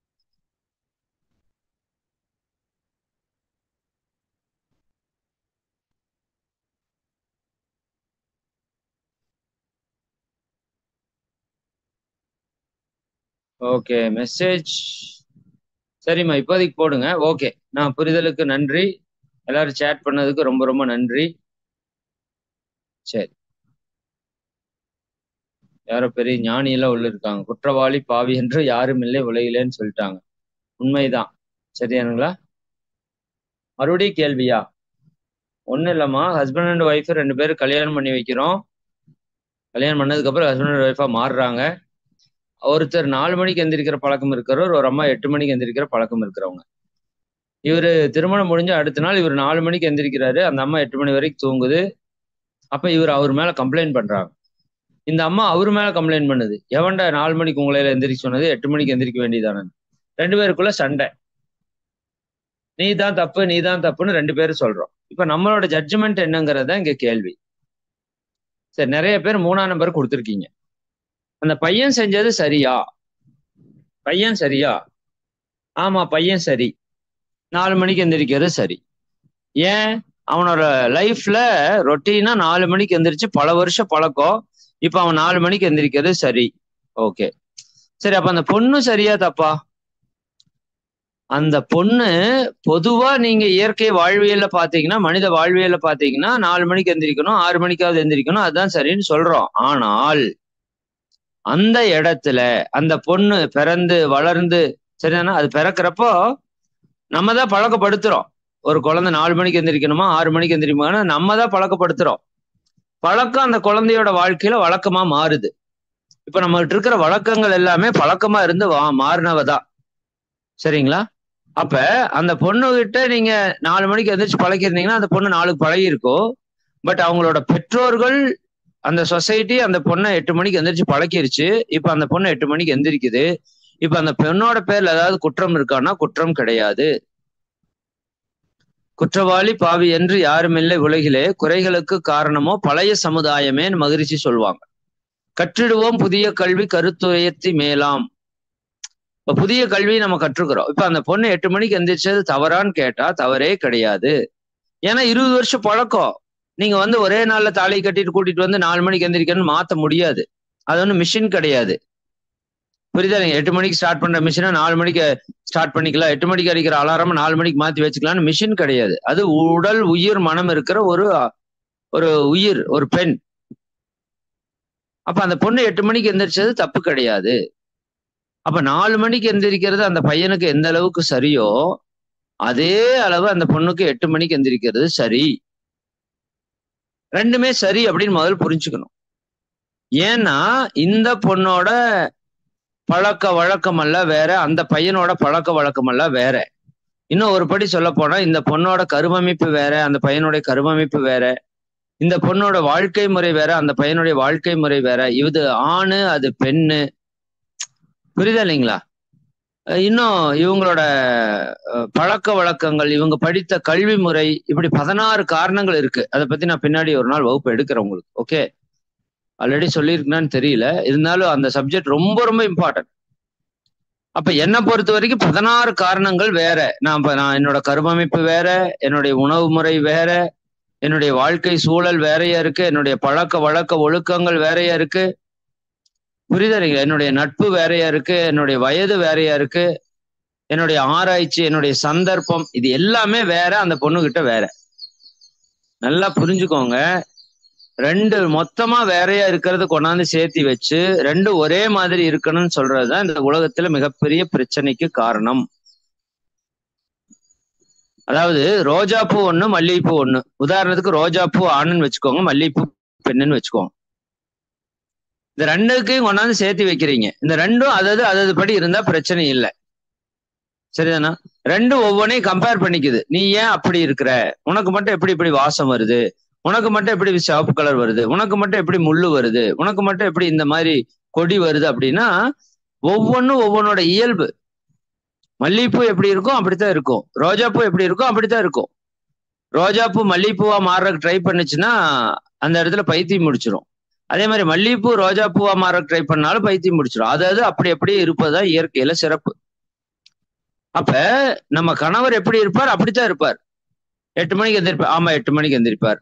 ஓகே மெசேஜ் சரிம்மா இப்போதைக்கு போடுங்க ஓகே நான் புரிதலுக்கு நன்றி எல்லாரும் சேட் பண்ணதுக்கு ரொம்ப ரொம்ப நன்றி சரி யாரோ பெரிய ஞானி எல்லாம் உள்ள இருக்காங்க குற்றவாளி பாவி என்று யாரும் இல்லை உலகிலேன்னு சொல்லிட்டாங்க உண்மைதான் சரியானுங்களா மறுபடியும் கேள்வியா ஒன்றும் இல்லைம்மா ஹஸ்பண்ட் அண்ட் ஒய்ஃப் ரெண்டு பேரும் கல்யாணம் பண்ணி வைக்கிறோம் கல்யாணம் பண்ணதுக்கு அப்புறம் ஹஸ்பண்ட் அண்ட் ஒய்ஃபா மாறுறாங்க ஒருத்தர் நாலு மணிக்கு எந்திரிக்கிற பழக்கம் இருக்கிறவர் ஒரு அம்மா எட்டு மணிக்கு எந்திரிக்கிற பழக்கம் இருக்கிறவங்க இவர் திருமணம் முடிஞ்ச அடுத்த நாள் இவர் நாலு மணிக்கு எந்திரிக்கிறாரு அந்த அம்மா எட்டு மணி வரைக்கும் தூங்குது அப்ப இவர் அவர் மேல கம்ப்ளைண்ட் பண்றாங்க இந்த அம்மா அவர் மேல கம்ப்ளைண்ட் பண்ணுது எவன்டா நாலு மணிக்கு உங்களை எந்திரிக்க சொன்னது எட்டு மணிக்கு எந்திரிக்க வேண்டியதானு ரெண்டு பேருக்குள்ள சண்டை நீ தான் தப்பு நீ தான் தப்புன்னு ரெண்டு பேரும் சொல்றோம் இப்ப நம்மளோட ஜட்ஜ்மெண்ட் என்னங்கிறத இங்க கேள்வி சரி நிறைய பேர் மூணாம் நம்பர் கொடுத்துருக்கீங்க அந்த பையன் செஞ்சது சரியா பையன் சரியா ஆமா பையன் சரி நாலு மணிக்கு எந்திரிக்கிறது சரி ஏன் அவனோட லைஃப்ல ரொட்டீனா நாலு மணிக்கு எந்திரிச்சு பல வருஷம் பழக்கம் இப்ப அவன் நாலு மணிக்கு எந்திரிக்கிறது சரி ஓகே சரி அப்ப அந்த பொண்ணு சரியா தப்பா அந்த பொண்ணு பொதுவா நீங்க இயற்கை வாழ்வியல்ல பாத்தீங்கன்னா மனித வாழ்வியல்ல பாத்தீங்கன்னா நாலு மணிக்கு எந்திரிக்கணும் ஆறு மணிக்காவது எந்திரிக்கணும் அதுதான் சரின்னு சொல்றோம் ஆனால் அந்த இடத்துல அந்த பொண்ணு பிறந்து வளர்ந்து சரிதானா அது பிறக்கிறப்போ நம்ம தான் பழக்கப்படுத்துறோம் ஒரு குழந்தை நாலு மணிக்கு எந்திரிக்கணுமா ஆறு மணிக்கு எந்திரிக்குமா நம்ம தான் பழக்கப்படுத்துறோம் பழக்கம் அந்த குழந்தையோட வாழ்க்கையில வழக்கமா மாறுது இப்ப நம்மகிட்ட இருக்கிற வழக்கங்கள் எல்லாமே பழக்கமா இருந்து வா மாறினவ தான் சரிங்களா அப்ப அந்த பொண்ணு கிட்ட நீங்க நாலு மணிக்கு எந்திரிச்சு பழக்கிருந்தீங்கன்னா அந்த பொண்ணு நாளுக்கு பழகி இருக்கும் பட் அவங்களோட பெற்றோர்கள் அந்த சொசைட்டி அந்த பொண்ணை எட்டு மணிக்கு எந்திரிச்சு பழக்கிருச்சு இப்ப அந்த பொண்ணு எட்டு மணிக்கு எந்திரிக்குது இப்ப அந்த பெண்ணோட பேர்ல ஏதாவது குற்றம் இருக்கான்னா குற்றம் கிடையாது குற்றவாளி பாவி என்று யாரும் இல்லை உலகிலே குறைகளுக்கு காரணமோ பழைய சமுதாயமேன்னு மகிழ்ச்சி சொல்லுவாங்க கற்றிடுவோம் புதிய கல்வி கருத்துயர்த்தி மேலாம் இப்ப புதிய கல்வி நம்ம கற்றுக்கிறோம் இப்ப அந்த பொண்ணு எட்டு மணிக்கு எந்திரிச்சது தவறான்னு கேட்டா தவறே கிடையாது ஏன்னா இருபது வருஷம் பழக்கம் நீங்க வந்து ஒரே நாள்ல தாலி கட்டிட்டு கூட்டிட்டு வந்து நாலு மணிக்கு எந்திரிக்கணும்னு மாத்த முடியாது அது ஒன்றும் மிஷின் கிடையாது புரியுதா நீங்க எட்டு மணிக்கு ஸ்டார்ட் பண்ற மிஷினை நாலு மணிக்கு ஸ்டார்ட் பண்ணிக்கலாம் எட்டு மணிக்கு அடிக்கிற அலாரம் நாலு மணிக்கு மாத்தி வச்சுக்கலாம்னு மிஷின் கிடையாது அது உடல் உயிர் மனம் இருக்கிற ஒரு ஒரு உயிர் ஒரு பெண் அப்ப அந்த பொண்ணு எட்டு மணிக்கு எந்திரிச்சது தப்பு கிடையாது அப்ப நாலு மணிக்கு எந்திரிக்கிறது அந்த பையனுக்கு எந்த அளவுக்கு சரியோ அதே அளவு அந்த பொண்ணுக்கு எட்டு மணிக்கு எந்திரிக்கிறது சரி ரெண்டுமே சரி அப்படின்னு முதல் புரிஞ்சுக்கணும் ஏன்னா இந்த பொண்ணோட பழக்க வழக்கம் அல்ல வேற அந்த பையனோட பழக்க வழக்கம் அல்ல வேற இன்னும் ஒரு படி சொல்ல போனா இந்த பொண்ணோட கருவமைப்பு வேற அந்த பையனுடைய கருவமைப்பு வேற இந்த பொண்ணோட வாழ்க்கை முறை வேற அந்த பையனுடைய வாழ்க்கை முறை வேற இது ஆணு அது பெண்ணு புரியுதா இல்லைங்களா இன்னும் இவங்களோட பழக்க வழக்கங்கள் இவங்க படித்த கல்வி முறை இப்படி பதினாறு காரணங்கள் இருக்கு அதை பத்தி நான் பின்னாடி ஒரு நாள் வகுப்பு எடுக்கிறேன் உங்களுக்கு ஓகே ஆல்ரெடி சொல்லியிருக்கேன்னு தெரியல இருந்தாலும் அந்த சப்ஜெக்ட் ரொம்ப ரொம்ப இம்பார்ட்டன்ட் அப்ப என்னை பொறுத்த வரைக்கும் பதினாறு காரணங்கள் வேற நான் இப்ப நான் என்னோட கருவமைப்பு வேற என்னுடைய உணவு முறை வேற என்னுடைய வாழ்க்கை சூழல் வேறையா இருக்கு என்னுடைய பழக்க வழக்க ஒழுக்கங்கள் வேறையா இருக்கு புரிதலைங்க என்னுடைய நட்பு வேறையா இருக்கு என்னுடைய வயது வேறையா இருக்கு என்னுடைய ஆராய்ச்சி என்னுடைய சந்தர்ப்பம் இது எல்லாமே வேற அந்த பொண்ணுகிட்ட வேற நல்லா புரிஞ்சுக்கோங்க ரெண்டு மொத்தமா வேறையா இருக்கிறது கொண்டாந்து சேர்த்தி வச்சு ரெண்டு ஒரே மாதிரி இருக்கணும்னு சொல்றதுதான் இந்த உலகத்துல மிகப்பெரிய பிரச்சனைக்கு காரணம் அதாவது ரோஜாப்பூ ஒண்ணு மல்லிகைப்பூ ஒண்ணு உதாரணத்துக்கு ரோஜாப்பூ ஆணுன்னு வச்சுக்கோங்க மல்லிகைப்பூ பெண்ணுன்னு வச்சுக்கோங்க இந்த ரெண்டுக்கையும் கொண்டாந்து சேர்த்து வைக்கிறீங்க இந்த ரெண்டும் அதது அதது படி இருந்தா பிரச்சனை இல்லை சரிதானா ரெண்டும் ஒவ்வொன்றையும் கம்பேர் பண்ணிக்குது நீ ஏன் அப்படி இருக்கிற உனக்கு மட்டும் எப்படி இப்படி வாசம் வருது உனக்கு மட்டும் எப்படி சிவப்பு கலர் வருது உனக்கு மட்டும் எப்படி முள்ளு வருது உனக்கு மட்டும் எப்படி இந்த மாதிரி கொடி வருது அப்படின்னா ஒவ்வொன்றும் ஒவ்வொன்னோட இயல்பு மல்லிகைப்பூ எப்படி இருக்கும் அப்படித்தான் இருக்கும் ரோஜாப்பூ எப்படி இருக்கும் அப்படித்தான் இருக்கும் ரோஜாப்பூ மல்லிகைப்பூவா மாறுறதுக்கு ட்ரை பண்ணுச்சுன்னா அந்த இடத்துல பைத்தியம் முடிச்சிடும் அதே மாதிரி மல்லிகைப்பூ ரோஜாப்பூவா மாற ட்ரை பண்ணாலும் பைத்தியம் முடிச்சிடும் அதாவது அப்படி அப்படியே இருப்பதுதான் இயற்கையில சிறப்பு அப்ப நம்ம கணவர் எப்படி இருப்பார் அப்படித்தான் இருப்பார் எட்டு மணிக்கு எந்திரிப்பார் ஆமா எட்டு மணிக்கு எந்திரிப்பார்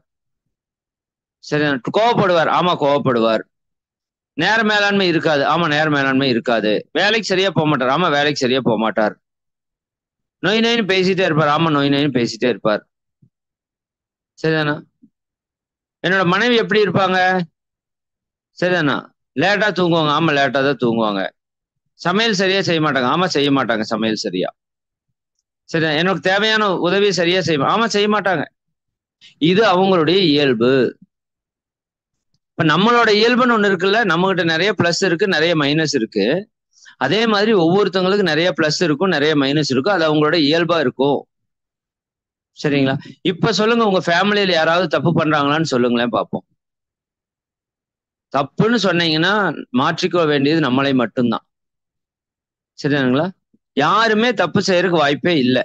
சரி கோவப்படுவார் ஆமா கோவப்படுவார் நேர மேலாண்மை இருக்காது ஆமா நேர மேலாண்மை இருக்காது வேலைக்கு சரியா போக மாட்டார் ஆமா வேலைக்கு சரியா போக மாட்டார் நொய் நொயின்னு பேசிட்டே இருப்பார் ஆமா நொய் நொயின்னு பேசிட்டே இருப்பார் சரிதானா என்னோட மனைவி எப்படி இருப்பாங்க சரிதானா லேட்டா தூங்குவாங்க ஆமா லேட்டா தான் தூங்குவாங்க சமையல் சரியா செய்ய மாட்டாங்க ஆமா செய்ய மாட்டாங்க சமையல் சரியா சரி எனக்கு தேவையான உதவி சரியா செய்ய ஆமா செய்ய மாட்டாங்க இது அவங்களுடைய இயல்பு இப்ப நம்மளோட இயல்புன்னு ஒண்ணு இருக்குல்ல நம்ம கிட்ட நிறைய பிளஸ் இருக்கு நிறைய மைனஸ் இருக்கு அதே மாதிரி ஒவ்வொருத்தவங்களுக்கு நிறைய பிளஸ் இருக்கும் நிறைய மைனஸ் இருக்கும் அது அவங்களோட இயல்பா இருக்கும் சரிங்களா இப்ப சொல்லுங்க உங்க ஃபேமிலியில யாராவது தப்பு பண்றாங்களான்னு சொல்லுங்களேன் பார்ப்போம் தப்புன்னு சொன்னீங்கன்னா மாற்றிக்க வேண்டியது நம்மளை மட்டும்தான் சரிதானுங்களா யாருமே தப்பு செய்யறதுக்கு வாய்ப்பே இல்லை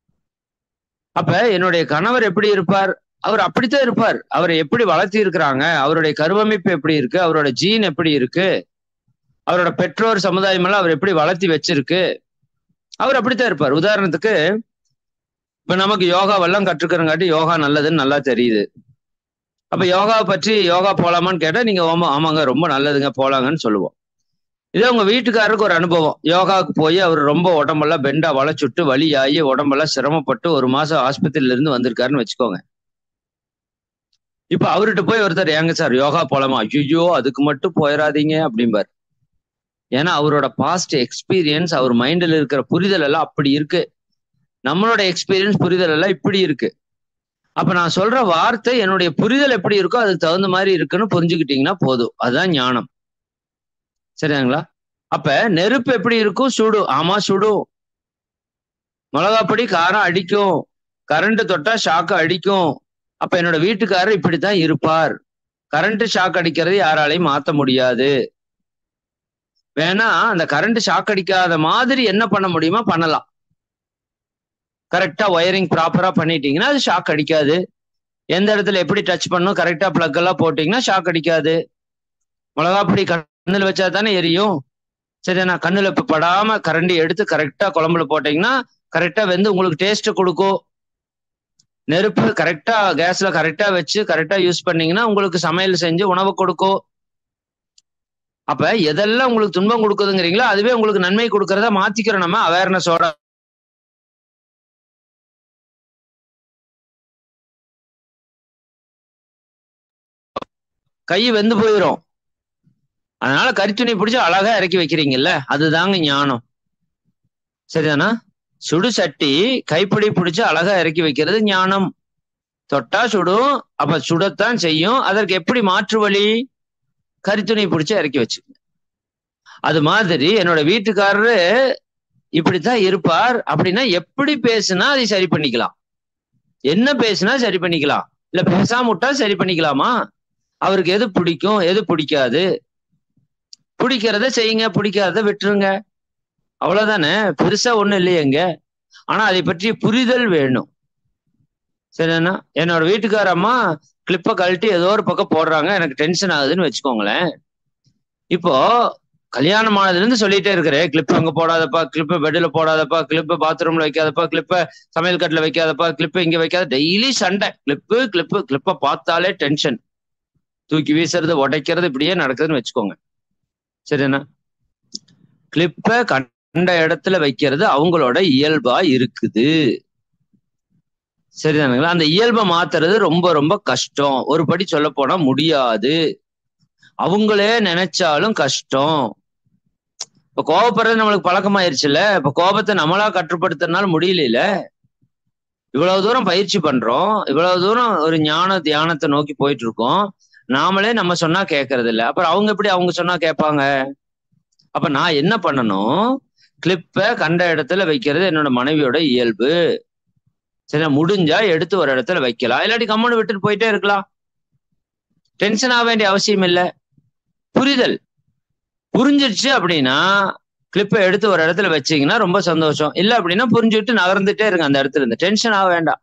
அப்ப என்னுடைய கணவர் எப்படி இருப்பார் அவர் அப்படித்தான் இருப்பார் அவரை எப்படி வளர்த்தி இருக்கிறாங்க அவருடைய கருவமைப்பு எப்படி இருக்கு அவரோட ஜீன் எப்படி இருக்கு அவரோட பெற்றோர் சமுதாயம் எல்லாம் அவர் எப்படி வளர்த்தி வச்சிருக்கு அவர் அப்படித்தான் இருப்பார் உதாரணத்துக்கு இப்ப நமக்கு யோகாவெல்லாம் கற்றுக்கிறங்காட்டி யோகா நல்லதுன்னு நல்லா தெரியுது அப்ப யோகாவை பற்றி யோகா போலாமான்னு கேட்டா நீங்க ஆமா ஆமாங்க ரொம்ப நல்லதுங்க போலாங்கன்னு சொல்லுவோம் இதே உங்க வீட்டுக்காரருக்கு ஒரு அனுபவம் யோகாவுக்கு போய் அவர் ரொம்ப உடம்பெல்லாம் பெண்டா வளைச்சுட்டு வலி ஆகி உடம்பெல்லாம் சிரமப்பட்டு ஒரு மாசம் ஆஸ்பத்திரியில இருந்து வந்திருக்காருன்னு வச்சுக்கோங்க இப்ப அவர்கிட்ட போய் ஒருத்தர் ஏங்க சார் யோகா போலாமா ஐயோ அதுக்கு மட்டும் போயிடாதீங்க அப்படிம்பார் ஏன்னா அவரோட பாஸ்ட் எக்ஸ்பீரியன்ஸ் அவர் மைண்ட்ல இருக்கிற புரிதல் எல்லாம் அப்படி இருக்கு நம்மளோட எக்ஸ்பீரியன்ஸ் புரிதல் எல்லாம் இப்படி இருக்கு அப்ப நான் சொல்ற வார்த்தை என்னுடைய புரிதல் எப்படி இருக்கோ அதுக்கு தகுந்த மாதிரி இருக்குன்னு புரிஞ்சுக்கிட்டீங்கன்னா போதும் அதுதான் ஞானம் சரிங்களா அப்ப நெருப்பு எப்படி இருக்கும் சுடும் ஆமா சுடும் மிளகாப்பொடி காரம் அடிக்கும் கரண்ட் தொட்டா ஷாக்கு அடிக்கும் அப்ப என்னோட வீட்டுக்காரர் இப்படித்தான் இருப்பார் கரண்ட் ஷாக் அடிக்கிறது யாராலையும் மாத்த முடியாது வேணா அந்த கரண்ட் ஷாக் அடிக்காத மாதிரி என்ன பண்ண முடியுமோ பண்ணலாம் கரெக்டா ஒயரிங் ப்ராப்பரா பண்ணிட்டீங்கன்னா அது ஷாக் அடிக்காது எந்த இடத்துல எப்படி டச் பண்ணும் கரெக்டா பிளக் எல்லாம் போட்டீங்கன்னா ஷாக் அடிக்காது மிளகாப்பொடி கண்ணுல வச்சா தானே எரியும் சரி நான் கண்ணுல இப்ப படாம கரண்டி எடுத்து கரெக்டா குழம்புல போட்டீங்கன்னா கரெக்டா வெந்து உங்களுக்கு டேஸ்ட் கொடுக்கும் நெருப்பு கரெக்டா கேஸ்ல கரெக்டா வச்சு கரெக்டா யூஸ் பண்ணீங்கன்னா உங்களுக்கு சமையல் செஞ்சு உணவு கொடுக்கும் அப்ப எதெல்லாம் உங்களுக்கு துன்பம் கொடுக்குதுங்கிறீங்களோ அதுவே உங்களுக்கு நன்மை கொடுக்கறதா மாத்திக்கிறோம் நம்ம அவேர்னஸோட கை வெந்து போயிடும் அதனால கரித்துணி பிடிச்சி அழகா இறக்கி வைக்கிறீங்கல்ல அதுதாங்க ஞானம் சரிதானா சுடு சட்டி கைப்பிடி பிடிச்சு அழகா இறக்கி வைக்கிறது ஞானம் தொட்டா சுடும் அப்ப சுடத்தான் செய்யும் அதற்கு எப்படி மாற்று வழி கரித்துணி பிடிச்சு இறக்கி வச்சுக்கோங்க அது மாதிரி என்னோட வீட்டுக்காரரு இப்படித்தான் இருப்பார் அப்படின்னா எப்படி பேசுனா அதை சரி பண்ணிக்கலாம் என்ன பேசுனா சரி பண்ணிக்கலாம் இல்ல பேசாம விட்டா சரி பண்ணிக்கலாமா அவருக்கு எது பிடிக்கும் எது பிடிக்காது பிடிக்கிறத செய்யுங்க பிடிக்காதத விட்டுருங்க அவ்வளவுதானே பெருசா ஒண்ணும் இல்லையேங்க ஆனா அதை பற்றி புரிதல் வேணும் சரிண்ணா என்னோட வீட்டுக்கார அம்மா கிளிப்பை கழட்டி ஏதோ ஒரு பக்கம் போடுறாங்க எனக்கு டென்ஷன் ஆகுதுன்னு வச்சுக்கோங்களேன் இப்போ கல்யாணம் ஆனதுல இருந்து சொல்லிட்டே இருக்கிறேன் கிளிப் அங்க போடாதப்பா கிளிப் பெட்ல போடாதப்பா கிளிப் பாத்ரூம்ல வைக்காதப்பா கிளிப்ப சமையல் கட்டில வைக்காதப்பா கிளிப் இங்க வைக்காத டெய்லி சண்டை கிளிப்பு கிளிப்பு கிளிப்ப பார்த்தாலே டென்ஷன் தூக்கி வீசுறது உடைக்கிறது இப்படியே நடக்குதுன்னு வச்சுக்கோங்க சரிண்ணா கிளிப்ப கண்ட இடத்துல வைக்கிறது அவங்களோட இயல்பா இருக்குது சரிதானுங்களா அந்த இயல்பை மாத்துறது ரொம்ப ரொம்ப கஷ்டம் ஒரு படி சொல்ல போனா முடியாது அவங்களே நினைச்சாலும் கஷ்டம் இப்ப கோபப்படுறது நம்மளுக்கு பழக்கமாயிருச்சுல்ல இப்ப கோபத்தை நம்மளா கட்டுப்படுத்துறதுனால முடியல இவ்வளவு தூரம் பயிற்சி பண்றோம் இவ்வளவு தூரம் ஒரு ஞான தியானத்தை நோக்கி போயிட்டு இருக்கோம் நாமளே நம்ம சொன்னா கேட்கறது இல்ல அப்புறம் அவங்க எப்படி அவங்க சொன்னா கேட்பாங்க அப்ப நான் என்ன பண்ணணும் கிளிப்பை கண்ட இடத்துல வைக்கிறது என்னோட மனைவியோட இயல்பு சரி முடிஞ்சா எடுத்து ஒரு இடத்துல வைக்கலாம் இல்லாட்டி கம்மனு விட்டுட்டு போயிட்டே இருக்கலாம் டென்ஷன் ஆக வேண்டிய அவசியம் இல்லை புரிதல் புரிஞ்சிருச்சு அப்படின்னா கிளிப்பை எடுத்து ஒரு இடத்துல வச்சீங்கன்னா ரொம்ப சந்தோஷம் இல்ல அப்படின்னா புரிஞ்சுட்டு நகர்ந்துட்டே இருங்க அந்த இடத்துல இருந்து டென்ஷன் ஆக வேண்டாம்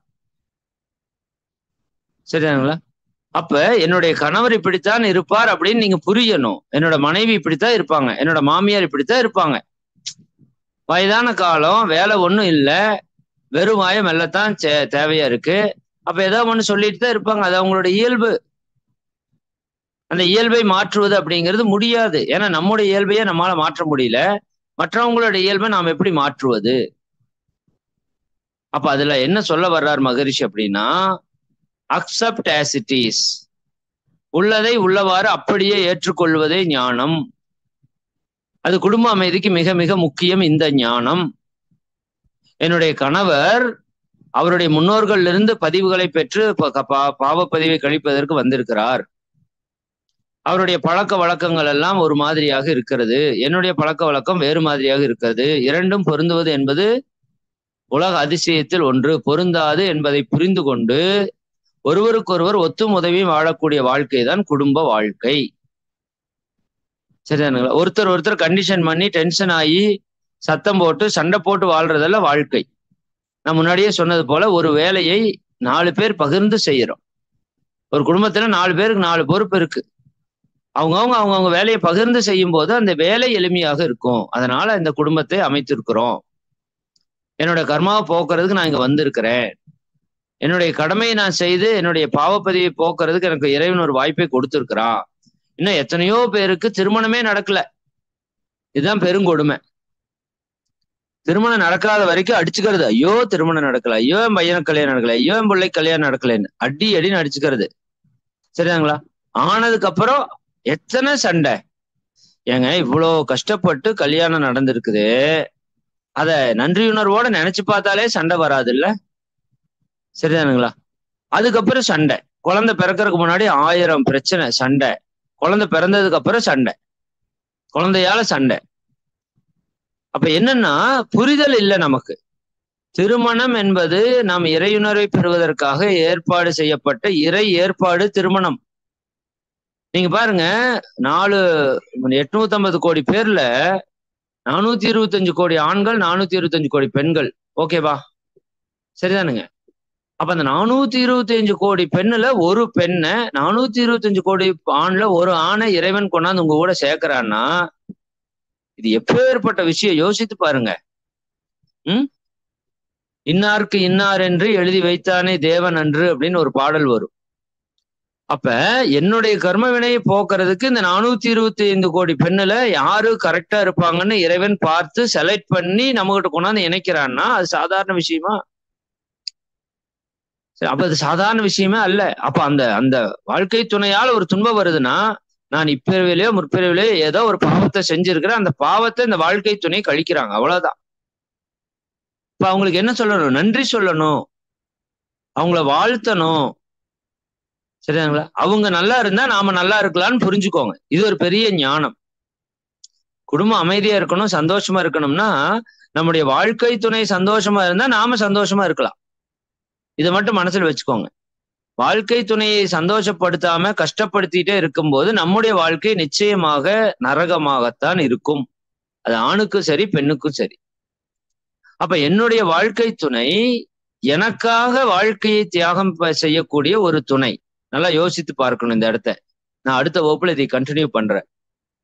சரிதானுங்களா அப்ப என்னுடைய கணவர் இப்படித்தான் இருப்பார் அப்படின்னு நீங்க புரியணும் என்னோட மனைவி இப்படித்தான் இருப்பாங்க என்னோட மாமியார் இப்படித்தான் இருப்பாங்க வயதான காலம் வேலை ஒண்ணும் இல்லை வெறும் வாயம் மெல்லத்தான் தேவையா இருக்கு அப்ப ஏதாவது ஒண்ணு சொல்லிட்டு தான் இருப்பாங்க அது அவங்களோட இயல்பு அந்த இயல்பை மாற்றுவது அப்படிங்கிறது முடியாது ஏன்னா நம்முடைய இயல்பையே நம்மளால மாற்ற முடியல மற்றவங்களோட இயல்பை நாம் எப்படி மாற்றுவது அப்ப அதுல என்ன சொல்ல வர்றார் மகரிஷி அப்படின்னா அக்செப்ட் ஆஸ் இட் இஸ் உள்ளதை உள்ளவாறு அப்படியே ஏற்றுக்கொள்வதே ஞானம் அது குடும்ப அமைதிக்கு மிக மிக முக்கியம் இந்த ஞானம் என்னுடைய கணவர் அவருடைய முன்னோர்கள் இருந்து பதிவுகளை பெற்று பாவ பதிவை கழிப்பதற்கு வந்திருக்கிறார் அவருடைய பழக்க வழக்கங்கள் எல்லாம் ஒரு மாதிரியாக இருக்கிறது என்னுடைய பழக்க வழக்கம் வேறு மாதிரியாக இருக்கிறது இரண்டும் பொருந்துவது என்பது உலக அதிசயத்தில் ஒன்று பொருந்தாது என்பதை புரிந்து கொண்டு ஒருவருக்கொருவர் ஒத்தும் உதவியும் வாழக்கூடிய வாழ்க்கை தான் குடும்ப வாழ்க்கை சரிதானுங்களா ஒருத்தர் ஒருத்தர் கண்டிஷன் பண்ணி டென்ஷன் ஆகி சத்தம் போட்டு சண்டை போட்டு வாழ்றதல்ல வாழ்க்கை நான் முன்னாடியே சொன்னது போல ஒரு வேலையை நாலு பேர் பகிர்ந்து செய்யறோம் ஒரு குடும்பத்துல நாலு பேருக்கு நாலு பொறுப்பு இருக்கு அவங்கவுங்க அவங்கவுங்க வேலையை பகிர்ந்து செய்யும் போது அந்த வேலை எளிமையாக இருக்கும் அதனால இந்த குடும்பத்தை அமைத்திருக்கிறோம் என்னோட கர்மாவை போக்குறதுக்கு நான் இங்க வந்திருக்கிறேன் என்னுடைய கடமையை நான் செய்து என்னுடைய பாவப்பதிவை போக்குறதுக்கு எனக்கு இறைவன் ஒரு வாய்ப்பை கொடுத்திருக்கிறான் இன்னும் எத்தனையோ பேருக்கு திருமணமே நடக்கல இதுதான் பெருங்கொடுமை திருமணம் நடக்காத வரைக்கும் அடிச்சுக்கிறது ஐயோ திருமணம் நடக்கல ஐயோ என் பையனுக்கு கல்யாணம் நடக்கல ஐயோ என் பிள்ளை கல்யாணம் நடக்கலன்னு அடி அடின்னு அடிச்சுக்கிறது சரிதாங்களா ஆனதுக்கு அப்புறம் எத்தனை சண்டை ஏங்க இவ்வளோ கஷ்டப்பட்டு கல்யாணம் நடந்திருக்குது அத நன்றியுணர்வோட நினைச்சு பார்த்தாலே சண்டை வராது இல்ல சரிதானுங்களா அதுக்கப்புறம் சண்டை குழந்தை பிறக்கிறதுக்கு முன்னாடி ஆயிரம் பிரச்சனை சண்டை குழந்தை பிறந்ததுக்கு அப்புறம் சண்டை குழந்தையால சண்டை அப்ப என்னன்னா புரிதல் இல்லை நமக்கு திருமணம் என்பது நாம் இறையுணர்வை பெறுவதற்காக ஏற்பாடு செய்யப்பட்ட இறை ஏற்பாடு திருமணம் நீங்க பாருங்க நாலு எட்நூத்தி ஐம்பது கோடி பேர்ல நானூத்தி இருபத்தஞ்சு கோடி ஆண்கள் நானூத்தி இருபத்தஞ்சு கோடி பெண்கள் ஓகேவா சரிதானுங்க அப்ப அந்த நானூத்தி இருபத்தி அஞ்சு கோடி பெண்ணுல ஒரு பெண்ணை நானூத்தி இருபத்தஞ்சு கோடி ஆண்ல ஒரு ஆணை இறைவன் கொண்டாந்து உங்க கூட சேர்க்கிறான்னா இது எப்பேற்பட்ட விஷயம் யோசித்து பாருங்க ம் இன்னாருக்கு இன்னார் என்று எழுதி வைத்தானே தேவன் அன்று அப்படின்னு ஒரு பாடல் வரும் அப்ப என்னுடைய கர்ம வினையை போக்குறதுக்கு இந்த நானூத்தி இருபத்தி ஐந்து கோடி பெண்ணுல யாரு கரெக்டா இருப்பாங்கன்னு இறைவன் பார்த்து செலக்ட் பண்ணி நம்ம கிட்ட கொண்டாந்து இணைக்கிறான்னா அது சாதாரண விஷயமா அப்ப அது சாதாரண விஷயமே அல்ல அப்ப அந்த அந்த வாழ்க்கை துணையால ஒரு துன்பம் வருதுன்னா நான் இப்பிறவிலையோ முற்பிறவிலையோ ஏதோ ஒரு பாவத்தை செஞ்சிருக்கிறேன் அந்த பாவத்தை இந்த வாழ்க்கை துணை கழிக்கிறாங்க அவ்வளவுதான் இப்ப அவங்களுக்கு என்ன சொல்லணும் நன்றி சொல்லணும் அவங்கள வாழ்த்தணும் சரிங்களா அவங்க நல்லா இருந்தா நாம நல்லா இருக்கலாம்னு புரிஞ்சுக்கோங்க இது ஒரு பெரிய ஞானம் குடும்பம் அமைதியா இருக்கணும் சந்தோஷமா இருக்கணும்னா நம்முடைய வாழ்க்கை துணை சந்தோஷமா இருந்தா நாம சந்தோஷமா இருக்கலாம் இதை மட்டும் மனசுல வச்சுக்கோங்க வாழ்க்கை துணையை சந்தோஷப்படுத்தாம கஷ்டப்படுத்திட்டே இருக்கும்போது நம்முடைய வாழ்க்கை நிச்சயமாக நரகமாகத்தான் இருக்கும் அது ஆணுக்கும் சரி பெண்ணுக்கும் சரி அப்ப என்னுடைய வாழ்க்கை துணை எனக்காக வாழ்க்கையை தியாகம் செய்யக்கூடிய ஒரு துணை நல்லா யோசித்து பார்க்கணும் இந்த இடத்த நான் அடுத்த வகுப்புல இதை கண்டினியூ பண்றேன்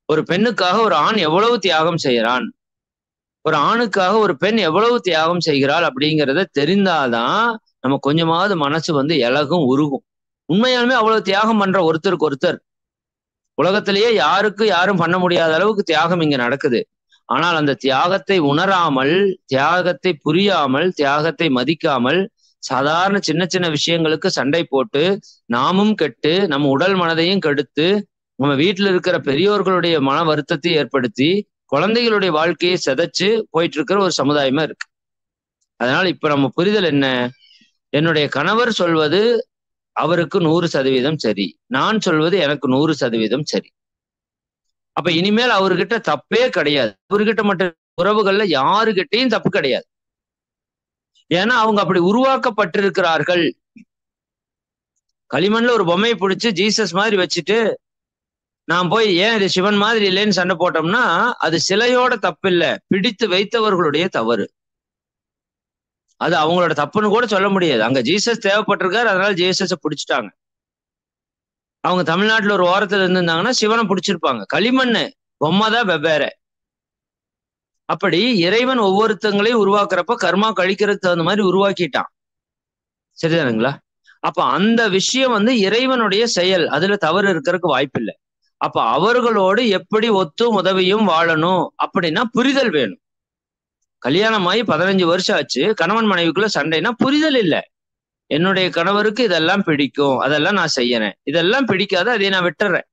ஒரு பெண்ணுக்காக ஒரு ஆண் எவ்வளவு தியாகம் செய்யறான் ஒரு ஆணுக்காக ஒரு பெண் எவ்வளவு தியாகம் செய்கிறாள் அப்படிங்கிறத தெரிந்தாதான் நம்ம கொஞ்சமாவது மனசு வந்து இலகும் உருகும் உண்மையாலுமே அவ்வளவு தியாகம் பண்ற ஒருத்தருக்கு ஒருத்தர் உலகத்திலேயே யாருக்கு யாரும் பண்ண முடியாத அளவுக்கு தியாகம் இங்க நடக்குது ஆனால் அந்த தியாகத்தை உணராமல் தியாகத்தை புரியாமல் தியாகத்தை மதிக்காமல் சாதாரண சின்ன சின்ன விஷயங்களுக்கு சண்டை போட்டு நாமும் கெட்டு நம்ம உடல் மனதையும் கெடுத்து நம்ம வீட்டுல இருக்கிற பெரியோர்களுடைய மன வருத்தத்தை ஏற்படுத்தி குழந்தைகளுடைய வாழ்க்கையை செதைச்சு போயிட்டு இருக்கிற ஒரு சமுதாயமா இருக்கு அதனால இப்ப நம்ம புரிதல் என்ன என்னுடைய கணவர் சொல்வது அவருக்கு நூறு சதவீதம் சரி நான் சொல்வது எனக்கு நூறு சதவீதம் சரி அப்ப இனிமேல் அவர்கிட்ட தப்பே கிடையாது அவர்கிட்ட மட்டும் உறவுகள்ல யாருகிட்டையும் தப்பு கிடையாது ஏன்னா அவங்க அப்படி உருவாக்கப்பட்டிருக்கிறார்கள் களிமண்ல ஒரு பொம்மையை பிடிச்சி ஜீசஸ் மாதிரி வச்சுட்டு நான் போய் ஏன் இது சிவன் மாதிரி இல்லைன்னு சண்டை போட்டோம்னா அது சிலையோட தப்பு இல்ல பிடித்து வைத்தவர்களுடைய தவறு அது அவங்களோட தப்புன்னு கூட சொல்ல முடியாது அங்க ஜீசஸ் தேவைப்பட்டிருக்காரு அதனால ஜீசஸ பிடிச்சிட்டாங்க அவங்க தமிழ்நாட்டுல ஒரு ஓரத்துல இருந்திருந்தாங்கன்னா சிவனை பிடிச்சிருப்பாங்க களிமண்ணு பொம்மை தான் வெவ்வேற அப்படி இறைவன் ஒவ்வொருத்தங்களையும் உருவாக்குறப்ப கர்மா கழிக்கிறதுக்கு தகுந்த மாதிரி உருவாக்கிட்டான் சரிதானுங்களா அப்ப அந்த விஷயம் வந்து இறைவனுடைய செயல் அதுல தவறு இருக்கிறதுக்கு வாய்ப்பில்லை அப்ப அவர்களோடு எப்படி ஒத்தும் உதவியும் வாழணும் அப்படின்னா புரிதல் வேணும் கல்யாணம் ஆகி பதினஞ்சு வருஷம் ஆச்சு கணவன் மனைவிக்குள்ள சண்டைனா புரிதல் இல்லை என்னுடைய கணவருக்கு இதெல்லாம் பிடிக்கும் அதெல்லாம் நான் செய்யறேன் இதெல்லாம் பிடிக்காத அதை நான் விட்டுறேன்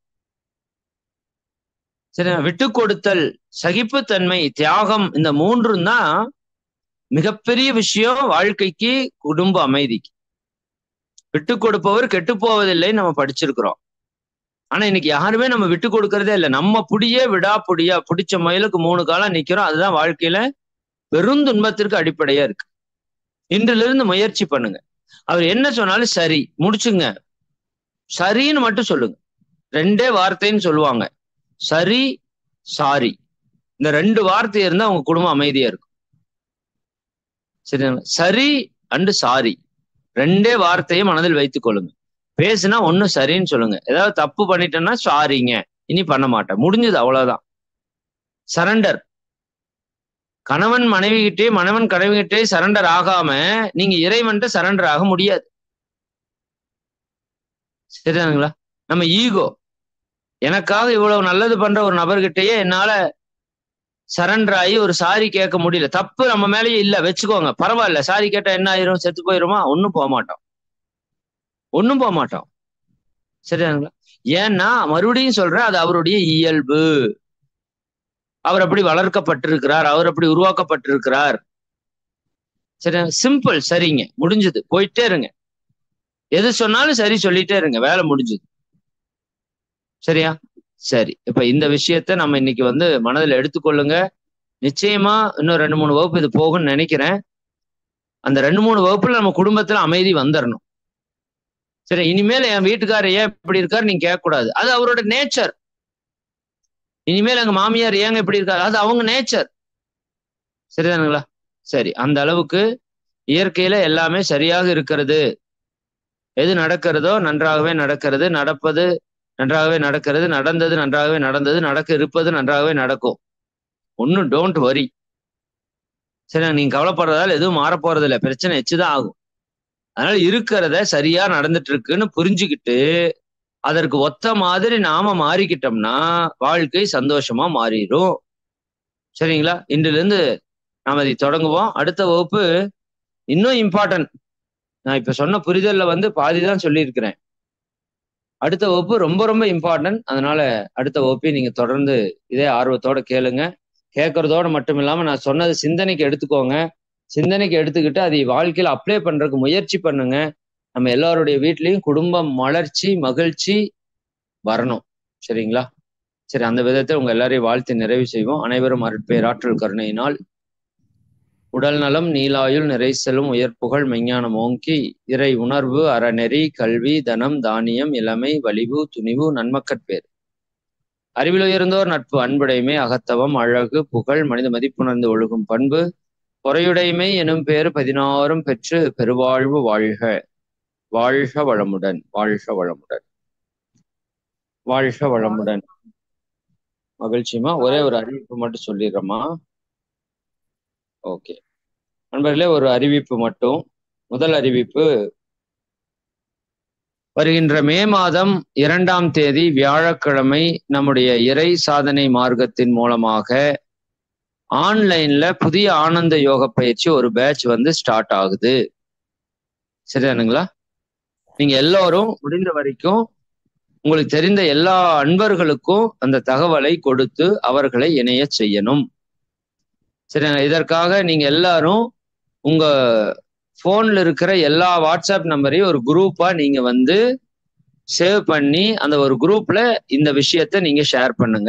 சரி விட்டு கொடுத்தல் சகிப்புத்தன்மை தியாகம் இந்த மூன்றும் தான் மிகப்பெரிய விஷயம் வாழ்க்கைக்கு குடும்ப அமைதிக்கு விட்டு கொடுப்பவர் கெட்டு போவதில்லை நம்ம படிச்சிருக்கிறோம் ஆனா இன்னைக்கு யாருமே நம்ம விட்டு கொடுக்கறதே இல்லை நம்ம புடியே விடா புடியா பிடிச்ச மயிலுக்கு மூணு காலம் நிக்கிறோம் அதுதான் வாழ்க்கையில பெருந்துன்பத்திற்கு அடிப்படையா இருக்கு இன்றிலிருந்து முயற்சி பண்ணுங்க அவர் என்ன சொன்னாலும் சரி முடிச்சுங்க சரின்னு மட்டும் சொல்லுங்க ரெண்டே வார்த்தைன்னு சொல்லுவாங்க சரி சாரி இந்த ரெண்டு வார்த்தை இருந்தா உங்க குடும்பம் அமைதியா இருக்கும் சரிங்களா சரி அண்டு சாரி ரெண்டே வார்த்தையை மனதில் வைத்துக் கொள்ளுங்க பேசுனா ஒன்னும் சரின்னு சொல்லுங்க ஏதாவது தப்பு பண்ணிட்டேன்னா சாரிங்க இனி பண்ண மாட்டேன் முடிஞ்சது அவ்வளவுதான் சரண்டர் கணவன் மனைவி கிட்டே மணவன் கனவு கிட்டே சரண்டர் ஆகாம நீங்க இறைவன்ட்ட சரண்டர் ஆக முடியாது சரிதானுங்களா நம்ம ஈகோ எனக்காக இவ்வளவு நல்லது பண்ற ஒரு நபர்கிட்டயே என்னால சரண்டர் ஆகி ஒரு சாரி கேட்க முடியல தப்பு நம்ம மேலேயே இல்ல வச்சுக்கோங்க பரவாயில்ல சாரி கேட்டா என்ன ஆயிரும் செத்து போயிருமா ஒன்னும் போக மாட்டோம் ஒன்னும் போக மாட்டோம் சரிதானுங்களா ஏன்னா மறுபடியும் சொல்றேன் அது அவருடைய இயல்பு அவர் அப்படி வளர்க்கப்பட்டிருக்கிறார் அவர் அப்படி உருவாக்கப்பட்டிருக்கிறார் சரி சிம்பிள் சரிங்க முடிஞ்சது போயிட்டே இருங்க எது சொன்னாலும் சரி சொல்லிட்டே இருங்க வேலை முடிஞ்சது சரியா சரி இப்ப இந்த விஷயத்த நம்ம இன்னைக்கு வந்து மனதில் எடுத்துக்கொள்ளுங்க நிச்சயமா இன்னும் ரெண்டு மூணு வகுப்பு இது போகும்னு நினைக்கிறேன் அந்த ரெண்டு மூணு வகுப்புல நம்ம குடும்பத்துல அமைதி வந்துடணும் சரி இனிமேல் என் வீட்டுக்காரர் ஏன் இப்படி இருக்காரு நீங்க கேட்கக்கூடாது அது அவரோட நேச்சர் இனிமேல் எங்க மாமியார் ஏங்க இப்படி இருக்காரு அது அவங்க நேச்சர் சரிதானுங்களா சரி அந்த அளவுக்கு இயற்கையில எல்லாமே சரியாக இருக்கிறது எது நடக்கிறதோ நன்றாகவே நடக்கிறது நடப்பது நன்றாகவே நடக்கிறது நடந்தது நன்றாகவே நடந்தது நடக்க இருப்பது நன்றாகவே நடக்கும் ஒன்னும் டோன்ட் வரி சரி நீங்க கவலைப்படுறதால எதுவும் மாறப்போறது இல்லை பிரச்சனை எச்சுதான் ஆகும் அதனால இருக்கிறத சரியா நடந்துட்டு இருக்குன்னு புரிஞ்சுக்கிட்டு அதற்கு ஒத்த மாதிரி நாம மாறிக்கிட்டோம்னா வாழ்க்கை சந்தோஷமா மாறிடும் சரிங்களா இன்றுல இருந்து நாம இதை தொடங்குவோம் அடுத்த வகுப்பு இன்னும் இம்பார்ட்டன்ட் நான் இப்ப சொன்ன புரிதல்ல வந்து பாதி தான் சொல்லியிருக்கிறேன் அடுத்த வகுப்பு ரொம்ப ரொம்ப இம்பார்ட்டன்ட் அதனால அடுத்த வகுப்பை நீங்க தொடர்ந்து இதே ஆர்வத்தோட கேளுங்க கேட்கறதோட மட்டும் இல்லாம நான் சொன்னது சிந்தனைக்கு எடுத்துக்கோங்க சிந்தனைக்கு எடுத்துக்கிட்டு அதை வாழ்க்கையில அப்ளை பண்றதுக்கு முயற்சி பண்ணுங்க நம்ம எல்லாருடைய வீட்லயும் குடும்பம் மலர்ச்சி மகிழ்ச்சி வரணும் சரிங்களா சரி அந்த விதத்தை உங்க எல்லாரையும் வாழ்த்து நிறைவு செய்வோம் அனைவரும் அருட்பேராற்றல் கருணையினால் உடல் நலம் நீலாயுள் நிறை செல்லும் உயர்ப்புகள் மெஞ்ஞானம் ஓங்கி இறை உணர்வு அறநெறி கல்வி தனம் தானியம் இளமை வலிவு துணிவு நன்மக்கட்பேர் அறிவில் உயர்ந்தோர் நட்பு அன்புடைமை அகத்தவம் அழகு புகழ் மனித மதிப்புணர்ந்து ஒழுகும் பண்பு பொறையுடைமை எனும் பேறு பதினாறும் பெற்று பெருவாழ்வு வாழ்க வாழ்க வளமுடன் வாழ்க வளமுடன் வாழ்க வளமுடன் மகிழ்ச்சிமா ஒரே ஒரு அறிவிப்பு மட்டும் சொல்லிடுறேம்மா ஓகே நண்பர்களே ஒரு அறிவிப்பு மட்டும் முதல் அறிவிப்பு வருகின்ற மே மாதம் இரண்டாம் தேதி வியாழக்கிழமை நம்முடைய இறை சாதனை மார்க்கத்தின் மூலமாக ஆன்லைன்ல புதிய ஆனந்த யோக பயிற்சி ஒரு பேட்ச் வந்து ஸ்டார்ட் ஆகுது சரிதானுங்களா நீங்க எல்லாரும் முடிந்த வரைக்கும் உங்களுக்கு தெரிந்த எல்லா அன்பர்களுக்கும் அந்த தகவலை கொடுத்து அவர்களை இணைய செய்யணும் சரி இதற்காக நீங்க எல்லாரும் உங்க போன்ல இருக்கிற எல்லா வாட்ஸ்அப் நம்பரையும் ஒரு குரூப்பா நீங்க வந்து சேவ் பண்ணி அந்த ஒரு குரூப்ல இந்த விஷயத்த நீங்க ஷேர் பண்ணுங்க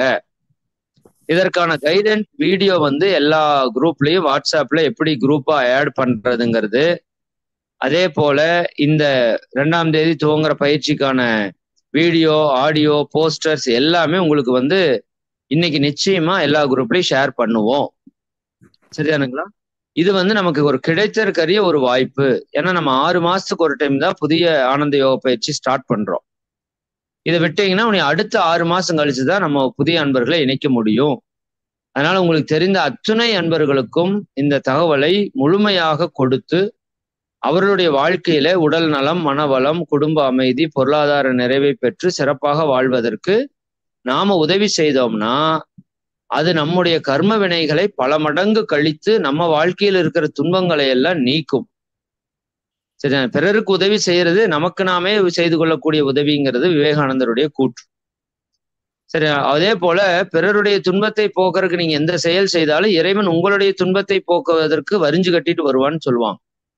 இதற்கான கைடன்ஸ் வீடியோ வந்து எல்லா குரூப்லயும் வாட்ஸ்அப்ல எப்படி குரூப்பா ஆட் பண்றதுங்கிறது அதே போல இந்த ரெண்டாம் தேதி துவங்குற பயிற்சிக்கான வீடியோ ஆடியோ போஸ்டர்ஸ் எல்லாமே உங்களுக்கு வந்து இன்னைக்கு நிச்சயமா எல்லா குரூப்லயும் ஷேர் பண்ணுவோம் சரிதானுங்களா இது வந்து நமக்கு ஒரு கிடைத்திருக்கிற ஒரு வாய்ப்பு ஏன்னா நம்ம ஆறு மாசத்துக்கு ஒரு டைம் தான் புதிய ஆனந்த யோக பயிற்சி ஸ்டார்ட் பண்றோம் இதை விட்டீங்கன்னா உனக்கு அடுத்த ஆறு மாசம் கழிச்சு தான் நம்ம புதிய அன்பர்களை இணைக்க முடியும் அதனால உங்களுக்கு தெரிந்த அத்துணை அன்பர்களுக்கும் இந்த தகவலை முழுமையாக கொடுத்து அவர்களுடைய வாழ்க்கையில உடல் நலம் மனவளம் குடும்ப அமைதி பொருளாதார நிறைவை பெற்று சிறப்பாக வாழ்வதற்கு நாம உதவி செய்தோம்னா அது நம்முடைய கர்ம வினைகளை பல மடங்கு கழித்து நம்ம வாழ்க்கையில் இருக்கிற துன்பங்களை எல்லாம் நீக்கும் சரி பிறருக்கு உதவி செய்யறது நமக்கு நாமே செய்து கொள்ளக்கூடிய உதவிங்கிறது விவேகானந்தருடைய கூற்று சரி அதே போல பிறருடைய துன்பத்தை போக்குறதுக்கு நீங்க எந்த செயல் செய்தாலும் இறைவன் உங்களுடைய துன்பத்தை போக்குவதற்கு வரிஞ்சு கட்டிட்டு வருவான்னு சொல்லுவாங்க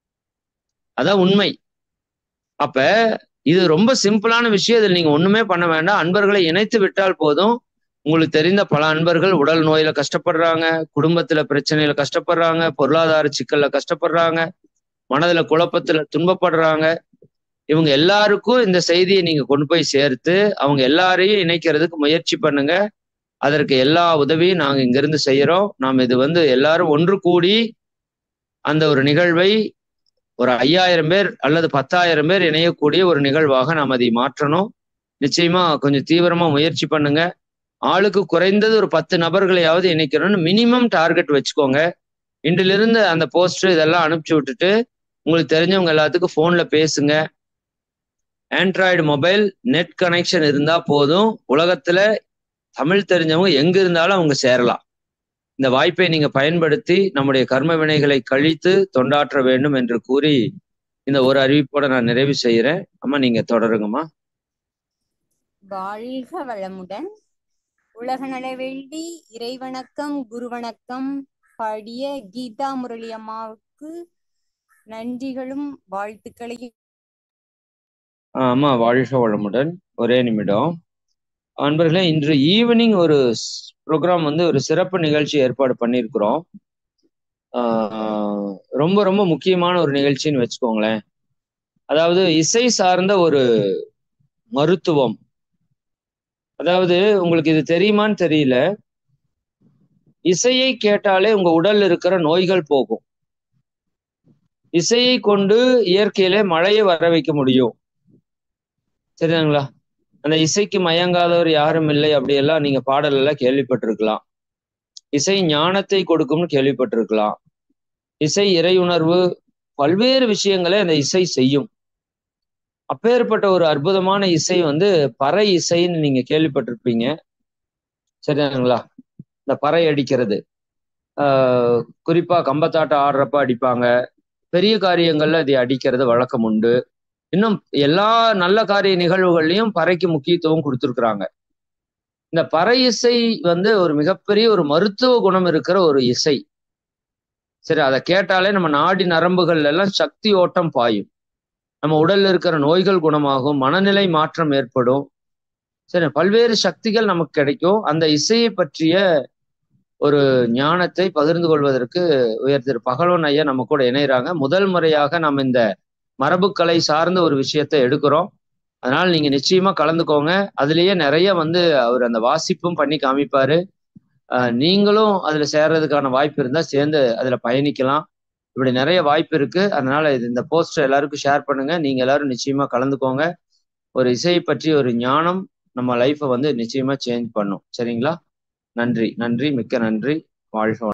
அதான் உண்மை அப்ப இது ரொம்ப சிம்பிளான விஷயம் இதில் நீங்க ஒண்ணுமே பண்ண வேண்டாம் அன்பர்களை இணைத்து விட்டால் போதும் உங்களுக்கு தெரிந்த பல அன்பர்கள் உடல் நோயில கஷ்டப்படுறாங்க குடும்பத்துல பிரச்சனையில கஷ்டப்படுறாங்க பொருளாதார சிக்கல்ல கஷ்டப்படுறாங்க மனதுல குழப்பத்துல துன்பப்படுறாங்க இவங்க எல்லாருக்கும் இந்த செய்தியை நீங்க கொண்டு போய் சேர்த்து அவங்க எல்லாரையும் இணைக்கிறதுக்கு முயற்சி பண்ணுங்க அதற்கு எல்லா உதவியும் நாங்க இங்கிருந்து செய்யறோம் நாம் இது வந்து எல்லாரும் ஒன்று கூடி அந்த ஒரு நிகழ்வை ஒரு ஐயாயிரம் பேர் அல்லது பத்தாயிரம் பேர் இணையக்கூடிய ஒரு நிகழ்வாக நாம் அதை மாற்றணும் நிச்சயமா கொஞ்சம் தீவிரமா முயற்சி பண்ணுங்க ஆளுக்கு குறைந்தது ஒரு பத்து நபர்களையாவது இணைக்கணும்னு மினிமம் டார்கெட் வச்சுக்கோங்க இன்றிலிருந்து அந்த போஸ்டர் இதெல்லாம் அனுப்பிச்சு விட்டுட்டு உங்களுக்கு தெரிஞ்சவங்க எல்லாத்துக்கும் போன்ல பேசுங்க ஆண்ட்ராய்டு மொபைல் நெட் கனெக்ஷன் இருந்தா போதும் உலகத்துல தமிழ் தெரிஞ்சவங்க எங்க இருந்தாலும் அவங்க சேரலாம் இந்த வாய்ப்பை நீங்க பயன்படுத்தி நம்முடைய கர்ம வினைகளை கழித்து தொண்டாற்ற வேண்டும் என்று கூறி இந்த ஒரு அறிவிப்போட நான் நிறைவு செய்யறேன் அம்மா நீங்க தொடருங்கம்மா வாழ்க வளமுடன் உலக நலவெள்ளி இறைவணக்கம் குருவணக்கம் பாடிய கீதா முரளி அம்மாவுக்கு நன்றிகளும் வாழ்த்துக்களையும் ஆமா வாழ்க வளமுடன் ஒரே நிமிடம் அன்பர்களே இன்று ஈவினிங் ஒரு ப்ரோக்ராம் வந்து ஒரு சிறப்பு நிகழ்ச்சி ஏற்பாடு பண்ணியிருக்கிறோம் ரொம்ப ரொம்ப முக்கியமான ஒரு நிகழ்ச்சின்னு வச்சுக்கோங்களேன் அதாவது இசை சார்ந்த ஒரு மருத்துவம் அதாவது உங்களுக்கு இது தெரியுமான்னு தெரியல இசையை கேட்டாலே உங்க உடல்ல இருக்கிற நோய்கள் போகும் இசையை கொண்டு இயற்கையிலே மழையை வர வைக்க முடியும் சரிங்களா அந்த இசைக்கு மயங்காதவர் யாரும் இல்லை அப்படியெல்லாம் நீங்க பாடல் எல்லாம் கேள்விப்பட்டிருக்கலாம் இசை ஞானத்தை கொடுக்கும்னு கேள்விப்பட்டிருக்கலாம் இசை இறையுணர்வு பல்வேறு விஷயங்களை அந்த இசை செய்யும் அப்பேற்பட்ட ஒரு அற்புதமான இசை வந்து பறை இசைன்னு நீங்க கேள்விப்பட்டிருப்பீங்க சரிங்களா இந்த பறை அடிக்கிறது ஆஹ் குறிப்பா கம்பத்தாட்டம் ஆடுறப்ப அடிப்பாங்க பெரிய காரியங்கள்ல இதை அடிக்கிறது வழக்கம் உண்டு இன்னும் எல்லா நல்ல காரிய நிகழ்வுகள்லையும் பறைக்கு முக்கியத்துவம் கொடுத்துருக்குறாங்க இந்த பறை இசை வந்து ஒரு மிகப்பெரிய ஒரு மருத்துவ குணம் இருக்கிற ஒரு இசை சரி அதை கேட்டாலே நம்ம நாடி நரம்புகள் எல்லாம் சக்தி ஓட்டம் பாயும் நம்ம உடல்ல இருக்கிற நோய்கள் குணமாகும் மனநிலை மாற்றம் ஏற்படும் சரி பல்வேறு சக்திகள் நமக்கு கிடைக்கும் அந்த இசையை பற்றிய ஒரு ஞானத்தை பகிர்ந்து கொள்வதற்கு உயர் திரு பகலவன் ஐயா நம்ம கூட இணைகிறாங்க முதல் முறையாக நம்ம இந்த மரபுக்கலை சார்ந்த ஒரு விஷயத்த எடுக்கிறோம் அதனால நீங்க நிச்சயமா கலந்துக்கோங்க அதுலயே நிறைய வந்து அவர் அந்த வாசிப்பும் பண்ணி காமிப்பாரு நீங்களும் அதுல சேர்றதுக்கான வாய்ப்பு இருந்தா சேர்ந்து அதுல பயணிக்கலாம் இப்படி நிறைய வாய்ப்பு இருக்கு அதனால இது இந்த போஸ்டர் எல்லாருக்கும் ஷேர் பண்ணுங்க நீங்க எல்லாரும் நிச்சயமா கலந்துக்கோங்க ஒரு இசையை பற்றி ஒரு ஞானம் நம்ம லைஃப்பை வந்து நிச்சயமா சேஞ்ச் பண்ணும் சரிங்களா நன்றி நன்றி மிக்க நன்றி வாழ்க